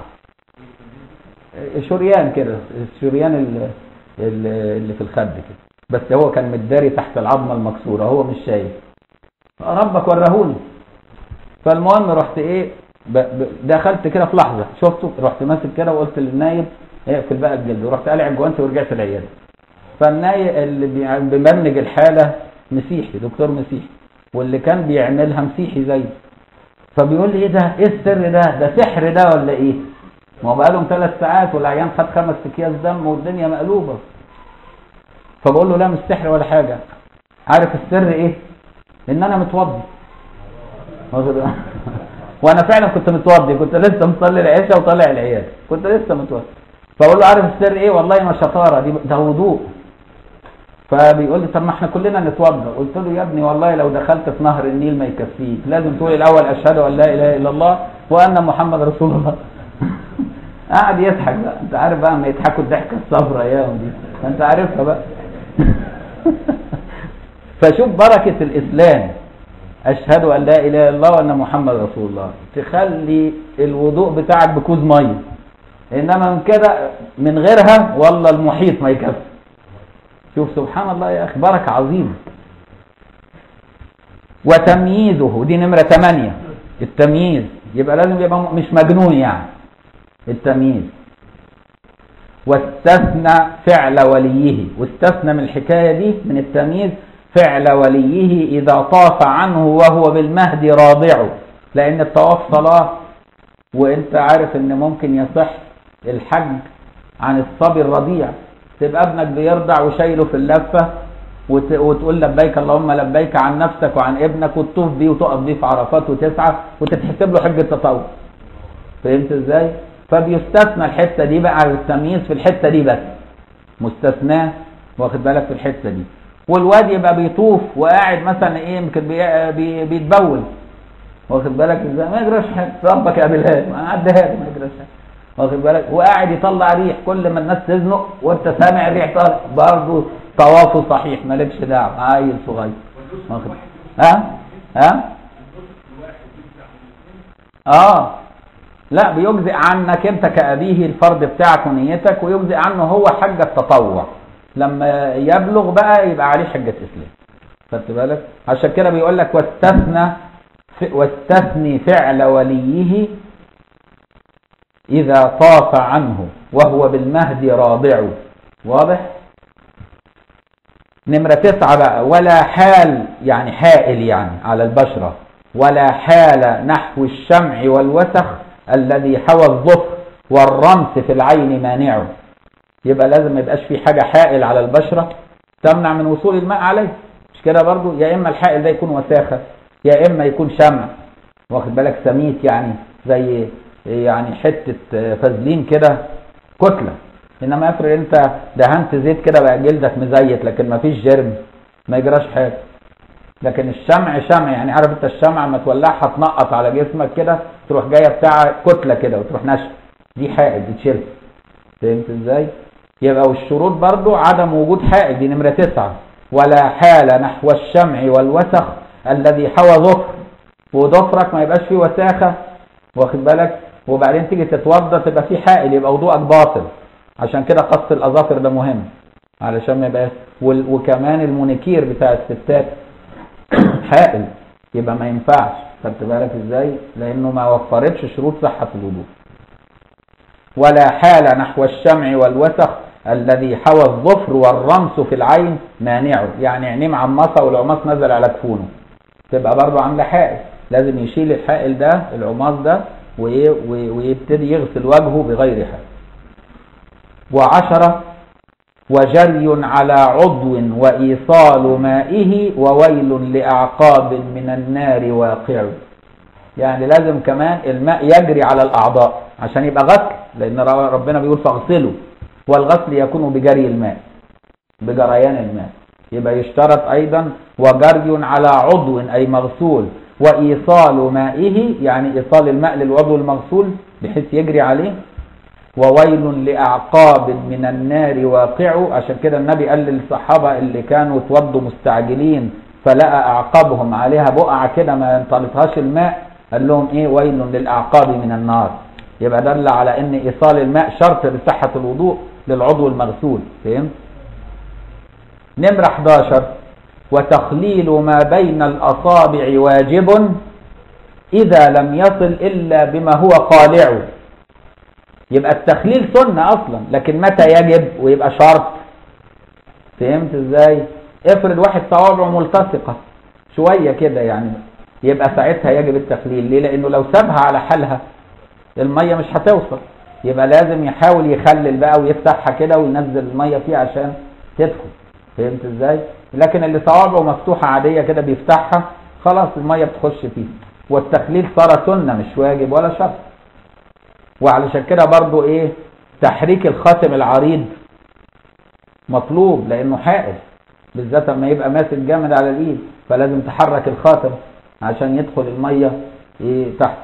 شريان كده الشريان اللي في الخد كده بس هو كان متداري تحت العظمه المكسوره هو مش شايف ربك ورهوني فالمهم رحت ايه دخلت كده في لحظه شفته رحت ماسك كده وقلت للنايب اقفل بقى الجلد ورحت قالع الجوانتي ورجعت العياده فالناي اللي بيع- بيبرمج الحالة مسيحي دكتور مسيحي واللي كان بيعملها مسيحي زيه فبيقول لي ايه ده ايه السر ده ده سحر ده ولا ايه ما هو بقالهم ثلاث ساعات والعيان خد خمس اكياس دم والدنيا مقلوبه فبقول له لا مش سحر ولا حاجه عارف السر ايه ان انا متوضي واخد بالك؟ وانا فعلا كنت متوضي كنت لسه مصلي العشاء وطالع العيال كنت لسه متوضي فبقول له عارف السر ايه والله ما شطاره دي ده وضوء فبيقول لي طب ما احنا كلنا نتوضا قلت له يا ابني والله لو دخلت في نهر النيل ما يكفيك لازم تقول الاول اشهد ان لا اله الا الله وان محمد رسول الله قعد يضحك بقى انت عارف بقى ما يضحكوا الضحكه الصفراء اياهم دي فانت عارفها بقى فشوف بركه الاسلام اشهد ان لا اله الا الله وان محمد رسول الله تخلي الوضوء بتاعك بكوز ميه انما من كده من غيرها والله المحيط ما يكفي شوف سبحان الله يا اخي بركه عظيمه وتمييزه دي نمره 8 التمييز يبقى لازم يبقى م- مش مجنون يعني التمييز واستثنى فعل وليه واستثنى من الحكايه دي من التمييز فعل وليه اذا طاف عنه وهو بالمهد راضع لان الطواف صلاه وانت عارف ان ممكن يصح الحج عن الصبي الرضيع تبقى ابنك بيرضع وشايله في اللفه وت... وتقول لبيك اللهم لبيك عن نفسك وعن ابنك وتطوف بيه وتقف بيه في عرفات وتسعى وتتحسب له حجه تطوع فهمت ازاي؟ فبيستثنى الحته دي بقى التمييز في الحته دي بس مستثناه واخد بالك في الحته دي والواد يبقى بيطوف وقاعد مثلا ايه يمكن بي... بي... بيتبول واخد بالك ازاي ما يجراش حاجه ربك قابلها له عدها له ما يجراش حاجه واخد بالك وقاعد يطلع ريح كل ما الناس تزنق وانت سامع الريح طالع برضه طوافه صحيح مالكش دعوه عيل صغير واخد ها ها اه لا بيجزئ عنك انت كأبيه الفرض بتاعك ونيتك ويجزئ عنه هو حجة تطوع لما يبلغ بقى يبقى عليه حجة اسلام خدت بالك عشان كده بيقول لك واستثنى ف- واستثني فعل وليه إذا طاف عنه وهو بالمهد راضع واضح نمرة تسعة بقى ولا حال يعني حائل يعني على البشرة ولا حال نحو الشمع والوسخ الذي حوى الظفر والرمس في العين مانعه يبقى لازم ما يبقاش في حاجة حائل على البشرة تمنع من وصول الماء عليه مش كده برضو يا إما الحائل ده يكون وساخة يا إما يكون شمع واخد بالك سميت يعني زي يعني حتة فازلين كده كتلة انما افرض انت دهنت زيت كده بقى جلدك مزيت لكن ما فيش جرم ما يجراش حاجه لكن الشمع شمع يعني عارف انت الشمع لما تولعها تنقط على جسمك كده تروح جايه بتاع كتله كده وتروح ناشفه دي حائل بتشيل فهمت ازاي يبقى والشروط برضو عدم وجود حائل دي نمره تسعه ولا حال نحو الشمع والوسخ الذي حوى ظفر وضفرك ما يبقاش فيه وساخه واخد بالك وبعدين تيجي تتوضا تبقى فيه حائل يبقى وضوءك باطل عشان كده قص الاظافر ده مهم علشان ما يبقاش وال- وكمان المونيكير بتاع الستات حائل يبقى ما ينفعش خدت بالك ازاي لانه ما وفرتش شروط صحه الوضوء ولا حال نحو الشمع والوسخ الذي حوى الظفر والرمس في العين مانعه يعني عينيه معمصه والعماص نزل على كفونه تبقى برضه عامله حائل لازم يشيل الحائل ده العماص ده وإيه؟ و- ويبتدي يغسل وجهه بغير حائل وعشرة وجري على عضو وإيصال مائه وويل لأعقاب من النار واقع يعني لازم كمان الماء يجري على الأعضاء عشان يبقى غسل لأن ربنا بيقول فاغسلوا والغسل يكون بجري الماء بجريان الماء يبقى يشترط أيضا وجري على عضو أي مغسول وإيصال مائه يعني إيصال الماء للعضو المغسول بحيث يجري عليه وويل لأعقاب من النار واقع عشان كده النبي قال للصحابة اللي كانوا اتوضوا مستعجلين فلقى أعقابهم عليها بقعة كده ما ينطلقهاش الماء قال لهم إيه ويل للأعقاب من النار يبقى دل على إن إيصال الماء شرط لصحة الوضوء للعضو المغسول فهمت؟ نمرة 11 وتخليل ما بين الأصابع واجب إذا لم يصل إلا بما هو قالعه يبقى التخليل سنة أصلا لكن متى يجب ويبقى شرط فهمت ازاي افرض واحد صوابعه ملتصقه شويه كده يعني يبقى ساعتها يجب التخليل ليه لانه لو سابها على حالها الميه مش هتوصل يبقى لازم يحاول يخلل بقى ويفتحها كده وينزل الميه فيها عشان تدخل فهمت ازاي لكن اللي صوابعه مفتوحه عاديه كده بيفتحها خلاص الميه بتخش فيه والتخليل صار سنه مش واجب ولا شرط وعلشان كده برضو ايه تحريك الخاتم العريض مطلوب لانه حائل بالذات لما يبقى ماسك جامد على الايد فلازم تحرك الخاتم عشان يدخل الميه ايه تحت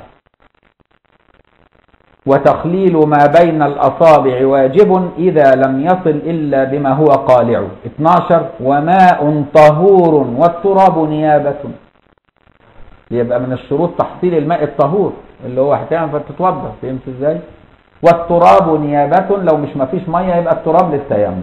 وتخليل ما بين الأصابع واجب إذا لم يصل إلا بما هو قالع 12 وماء طهور والتراب نيابة يبقى من الشروط تحصيل الماء الطهور اللي هو هتعمل فتتوضا فهمت ازاي والتراب نيابة لو مش مفيش مية يبقى التراب للتيمم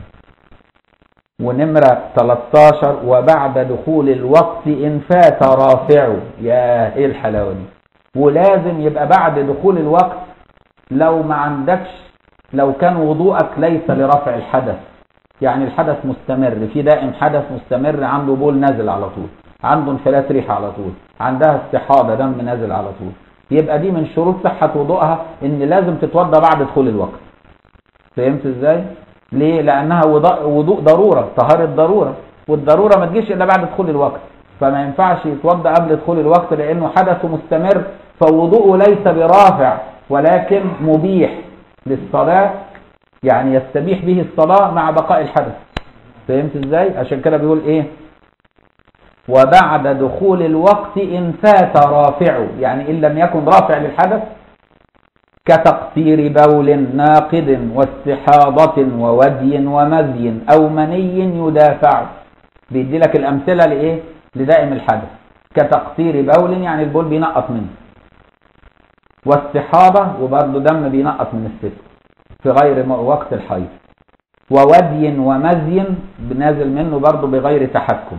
ونمرة 13 وبعد دخول الوقت إن فات رافعه يا ايه الحلاوة دي ولازم يبقى بعد دخول الوقت لو ما عندكش لو كان وضوءك ليس لرفع الحدث يعني الحدث مستمر في دائم حدث مستمر عنده بول نازل على طول عنده انفلات ريح على طول عندها استحاضة دم نازل على طول يبقى دي من شروط صحة وضوءها ان لازم تتوضى بعد دخول الوقت فهمت ازاي ليه لانها وضوء ضرورة طهارة ضرورة والضرورة ما تجيش الا بعد دخول الوقت فما ينفعش يتوضى قبل دخول الوقت لانه حدثه مستمر فوضوءه ليس برافع ولكن مبيح للصلاة يعني يستبيح به الصلاة مع بقاء الحدث فهمت ازاي عشان كده بيقول ايه وبعد دخول الوقت إن فات رافع يعني إن لم يكن رافع للحدث كتقصير بول ناقد واستحاضة وودي ومذي أو مني يدافع بيدي لك الأمثلة لإيه لدائم الحدث كتقصير بول يعني البول بينقط منه واستحاضة وبرضه دم بينقط من الست في غير وقت الحيض وودي ومزي بنازل منه برضه بغير تحكم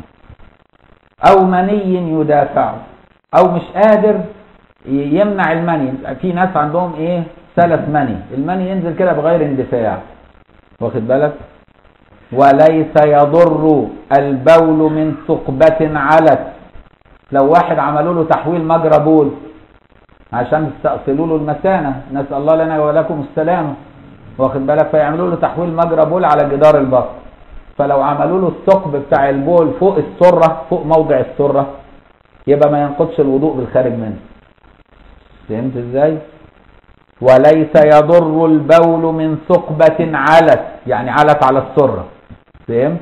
او مني يدافع او مش قادر يمنع المني في ناس عندهم ايه سلف مني المني ينزل كده بغير اندفاع واخد بالك وليس يضر البول من ثقبة علت لو واحد عملوا له تحويل مجرى بول عشان يستأصلوا له المثانة نسأل الله لنا ولكم السلامة واخد بالك فيعملوا له تحويل مجرى بول على جدار البطن فلو عملوا له الثقب بتاع البول فوق السرة فوق موضع السرة يبقى ما ينقضش الوضوء بالخارج منه فهمت ازاي وليس يضر البول من ثقبة علت يعني علت على السرة فهمت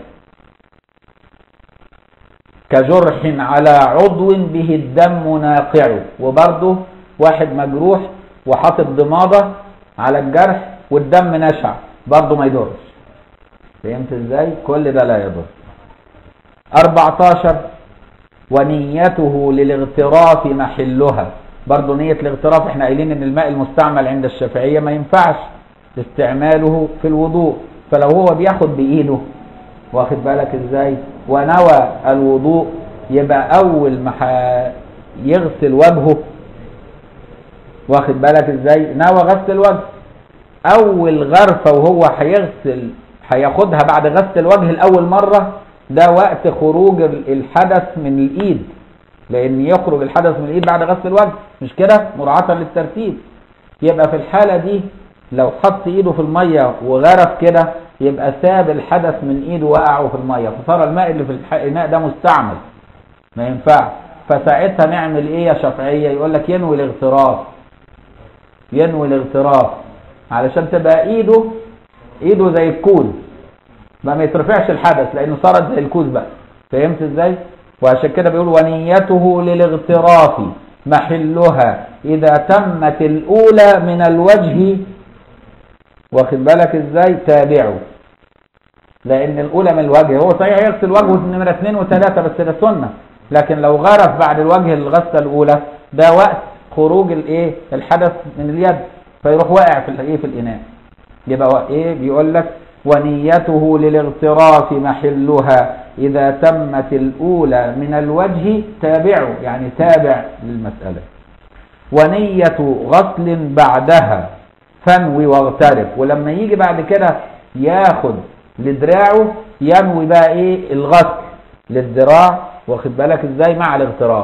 كجرح على عضو به الدم ناقع وبرضه واحد مجروح وحاطط ضماده على الجرح والدم نشع برضه ما يضرش فهمت ازاي كل ده لا يضر 14 ونيته للاغتراف محلها برضه نية الاغتراف احنا قايلين ان الماء المستعمل عند الشافعية ما ينفعش استعماله في الوضوء فلو هو بياخد بايده واخد بالك ازاي ونوى الوضوء يبقى اول ما يغسل وجهه واخد بالك ازاي نوى غسل الوجه اول غرفة وهو هيغسل هياخدها بعد غسل الوجه الأول مرة ده وقت خروج الحدث من الإيد لأن يخرج الحدث من الإيد بعد غسل الوجه مش كده مراعاة للترتيب يبقى في الحالة دي لو حط إيده في المية وغرف كده يبقى ساب الحدث من إيده وقعه في المية فصار الماء اللي في الإناء ده مستعمل ما ينفعش فساعتها نعمل إيه يا شافعية يقول لك ينوي الاغتراف ينوي الاغتراف علشان تبقى إيده ايده زي الكوز ما ما يترفعش الحدث لانه صارت زي الكوز بقى فهمت ازاي وعشان كده بيقول ونيته للاغتراف محلها اذا تمت الاولى من الوجه واخد بالك ازاي تابعه لان الاولى من الوجه هو صحيح يغسل وجهه نمره اثنين وثلاثه بس ده سنه لكن لو غرف بعد الوجه الغسله الاولى ده وقت خروج الايه الحدث من اليد فيروح واقع في الايه في الاناء يبقى ايه بيقول لك ونيته للاغتراف محلها إذا تمت الأولى من الوجه تابعه يعني تابع للمسألة ونية غسل بعدها فنوي واغترف ولما يجي بعد كده ياخد لدراعه ينوي بقى ايه الغسل للذراع واخد بالك ازاي مع الاغتراف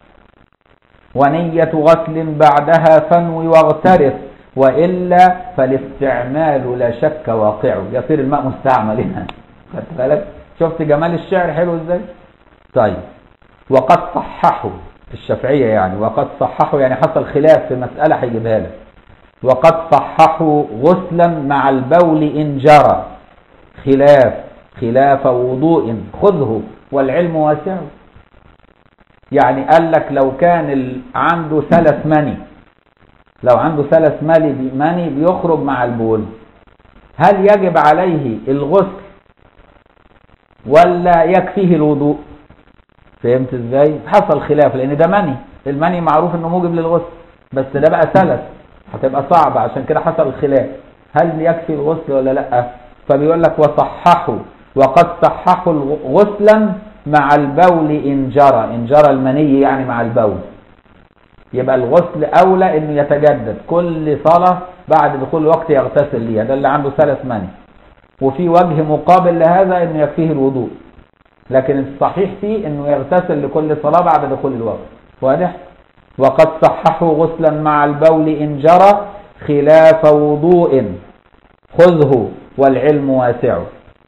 ونية غسل بعدها فنوي واغترف وإلا فالاستعمال لا شك واقع يصير الماء مستعمل هنا خدت بالك شفت جمال الشعر حلو ازاي طيب وقد صححوا الشافعية يعني وقد صححوا يعني حصل خلاف في مسألة هيجيبها لك وقد صححوا غسلا مع البول إن جرى خلاف خلاف وضوء خذه والعلم واسع يعني قال لك لو كان ال... عنده سلس مني لو عنده سلس مالي مني بيخرج مع البول هل يجب عليه الغسل ولا يكفيه الوضوء فهمت ازاي حصل خلاف لان ده مني المني معروف انه موجب للغسل بس ده بقى سلس هتبقى صعبة عشان كده حصل الخلاف هل يكفي الغسل ولا لا فبيقول لك وصححوا وقد صححوا غسلا مع البول إن جرى إن جرى المني يعني مع البول يبقى الغسل أولى إنه يتجدد كل صلاة بعد دخول الوقت يغتسل ليها ده اللي عنده ثلاث مني وفي وجه مقابل لهذا إنه يكفيه الوضوء لكن الصحيح فيه إنه يغتسل لكل صلاة بعد دخول الوقت واضح وقد صححوا غسلا مع البول إن جرى خلاف وضوء خذه والعلم واسع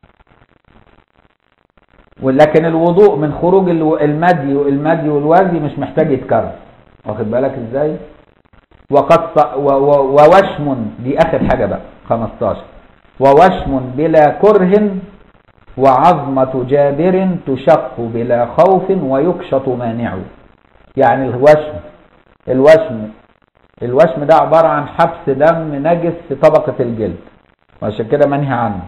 ولكن الوضوء من خروج المدي والمدي والوزي مش محتاج يتكرر واخد بالك ازاي وقد ووشم دي اخر حاجه بقى 15 ووشم بلا كره وعظمة جابر تشق بلا خوف ويكشط مانع يعني الوشم الوشم الوشم ده عبارة عن حبس دم نجس في طبقة الجلد وعشان كده منهي عنه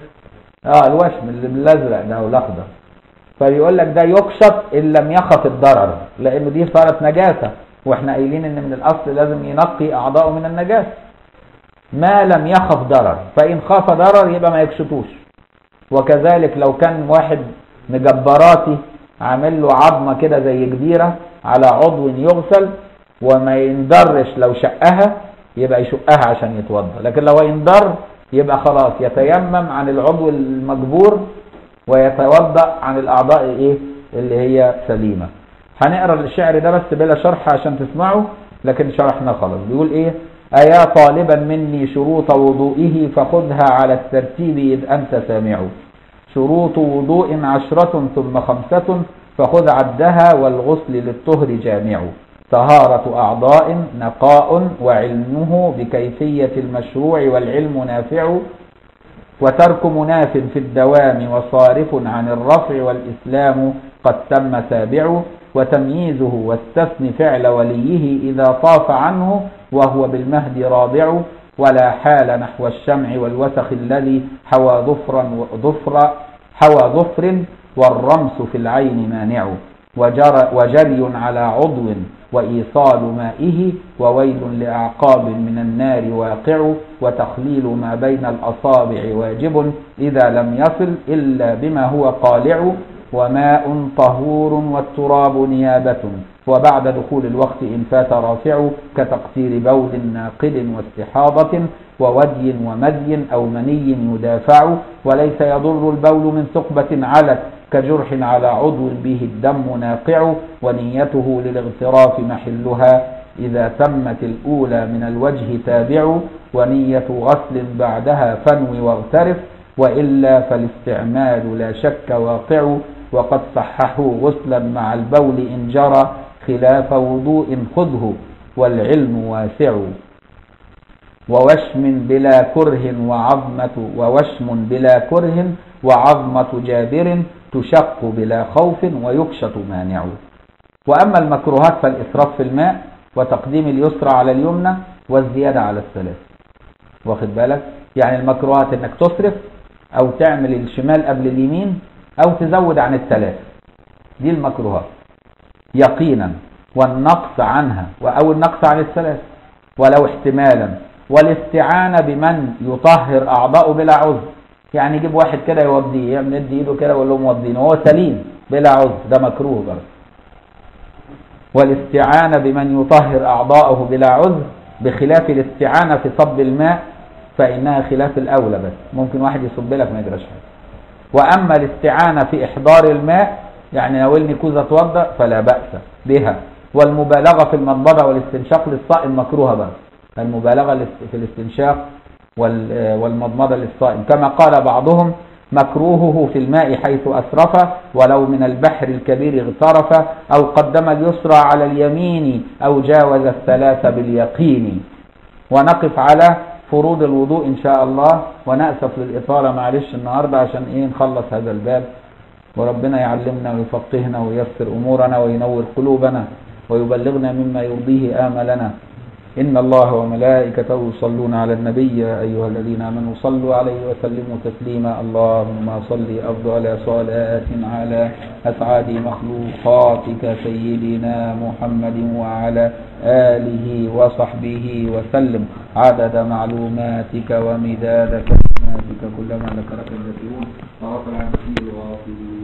اه الوشم اللي بالازرق ده والاخضر فيقول لك ده يكشط ان لم يخف الضرر لانه دي صارت نجاسه واحنا قايلين ان من الاصل لازم ينقي اعضائه من النجاسه ما لم يخف ضرر فان خاف ضرر يبقى ما يكشطوش وكذلك لو كان واحد مجبراتي عامل له عظمه كده زي كبيره على عضو يغسل وما يندرش لو شقها يبقى يشقها عشان يتوضا لكن لو يندر يبقى خلاص يتيمم عن العضو المجبور ويتوضا عن الاعضاء ايه اللي هي سليمه هنقرا الشعر ده بس بلا شرح عشان تسمعه لكن شرحنا خلاص بيقول ايه ايا طالبا مني شروط وضوئه فخذها على الترتيب اذ انت سامع شروط وضوء عشرة ثم خمسة فخذ عدها والغسل للطهر جامع طهارة أعضاء نقاء وعلمه بكيفية المشروع والعلم نافع وترك مناف في الدوام وصارف عن الرفع والإسلام قد تم سابع وتمييزه واستثن فعل وليه إذا طاف عنه وهو بالمهد رابع ولا حال نحو الشمع والوسخ الذي حوى ظفرا ظفر حوى ظفر والرمس في العين مانع وجر وجري على عضو وإيصال مائه وويل لأعقاب من النار واقع وتخليل ما بين الأصابع واجب إذا لم يصل إلا بما هو قالع وماء طهور والتراب نيابة وبعد دخول الوقت إن فات رافع كتقصير بول ناقل واستحاضة وودي ومدي أو مني يدافع وليس يضر البول من ثقبة علت كجرح على عضو به الدم ناقع ونيته للاغتراف محلها إذا تمت الأولى من الوجه تابع ونية غسل بعدها فنوي واغترف وإلا فالاستعمال لا شك واقع وقد صححوا غسلا مع البول إن جرى خلاف وضوء خذه والعلم واسع ووشم بلا كره وعظمة ووشم بلا كره وعظمة جابر تشق بلا خوف ويكشط مانع وأما المكروهات فالإسراف في الماء وتقديم اليسرى على اليمنى والزيادة على الثلاث واخد بالك يعني المكروهات انك تصرف او تعمل الشمال قبل اليمين او تزود عن الثلاث دي المكروهات يقينا والنقص عنها او النقص عن الثلاث ولو احتمالا والاستعانة بمن يطهر اعضاءه بلا عذر يعني يجيب واحد كده يوضيه يعمل يدي ايده كده ويقول لهم وضينه وهو سليم بلا عذر ده مكروه برضه والاستعانة بمن يطهر أعضاءه بلا عذر بخلاف الاستعانة في صب الماء فإنها خلاف الأولى بس ممكن واحد يصب لك ما يجراش حاجة وأما الاستعانة في إحضار الماء يعني ناولني كوز أتوضأ فلا بأس بها والمبالغة في المضمضة والاستنشاق للصائم مكروهة بقى المبالغة في الاستنشاق والمضمضة للصائم كما قال بعضهم مكروهه في الماء حيث أسرف ولو من البحر الكبير اغترف أو قدم اليسرى على اليمين أو جاوز الثلاث باليقين ونقف على فروض الوضوء إن شاء الله ونأسف للإطالة معلش النهاردة عشان إيه نخلص هذا الباب وربنا يعلمنا ويفقهنا وييسر أمورنا وينور قلوبنا ويبلغنا مما يرضيه آملنا إن الله وملائكته يصلون على النبي يا أيها الذين آمنوا صلوا عليه وسلموا تسليما اللهم صل أفضل صلاة على أسعد مخلوقاتك سيدنا محمد وعلى آله وصحبه وسلم عدد معلوماتك ومداد كلماتك كلما ذكرك الذكرون وغفر عن كثير الغافلين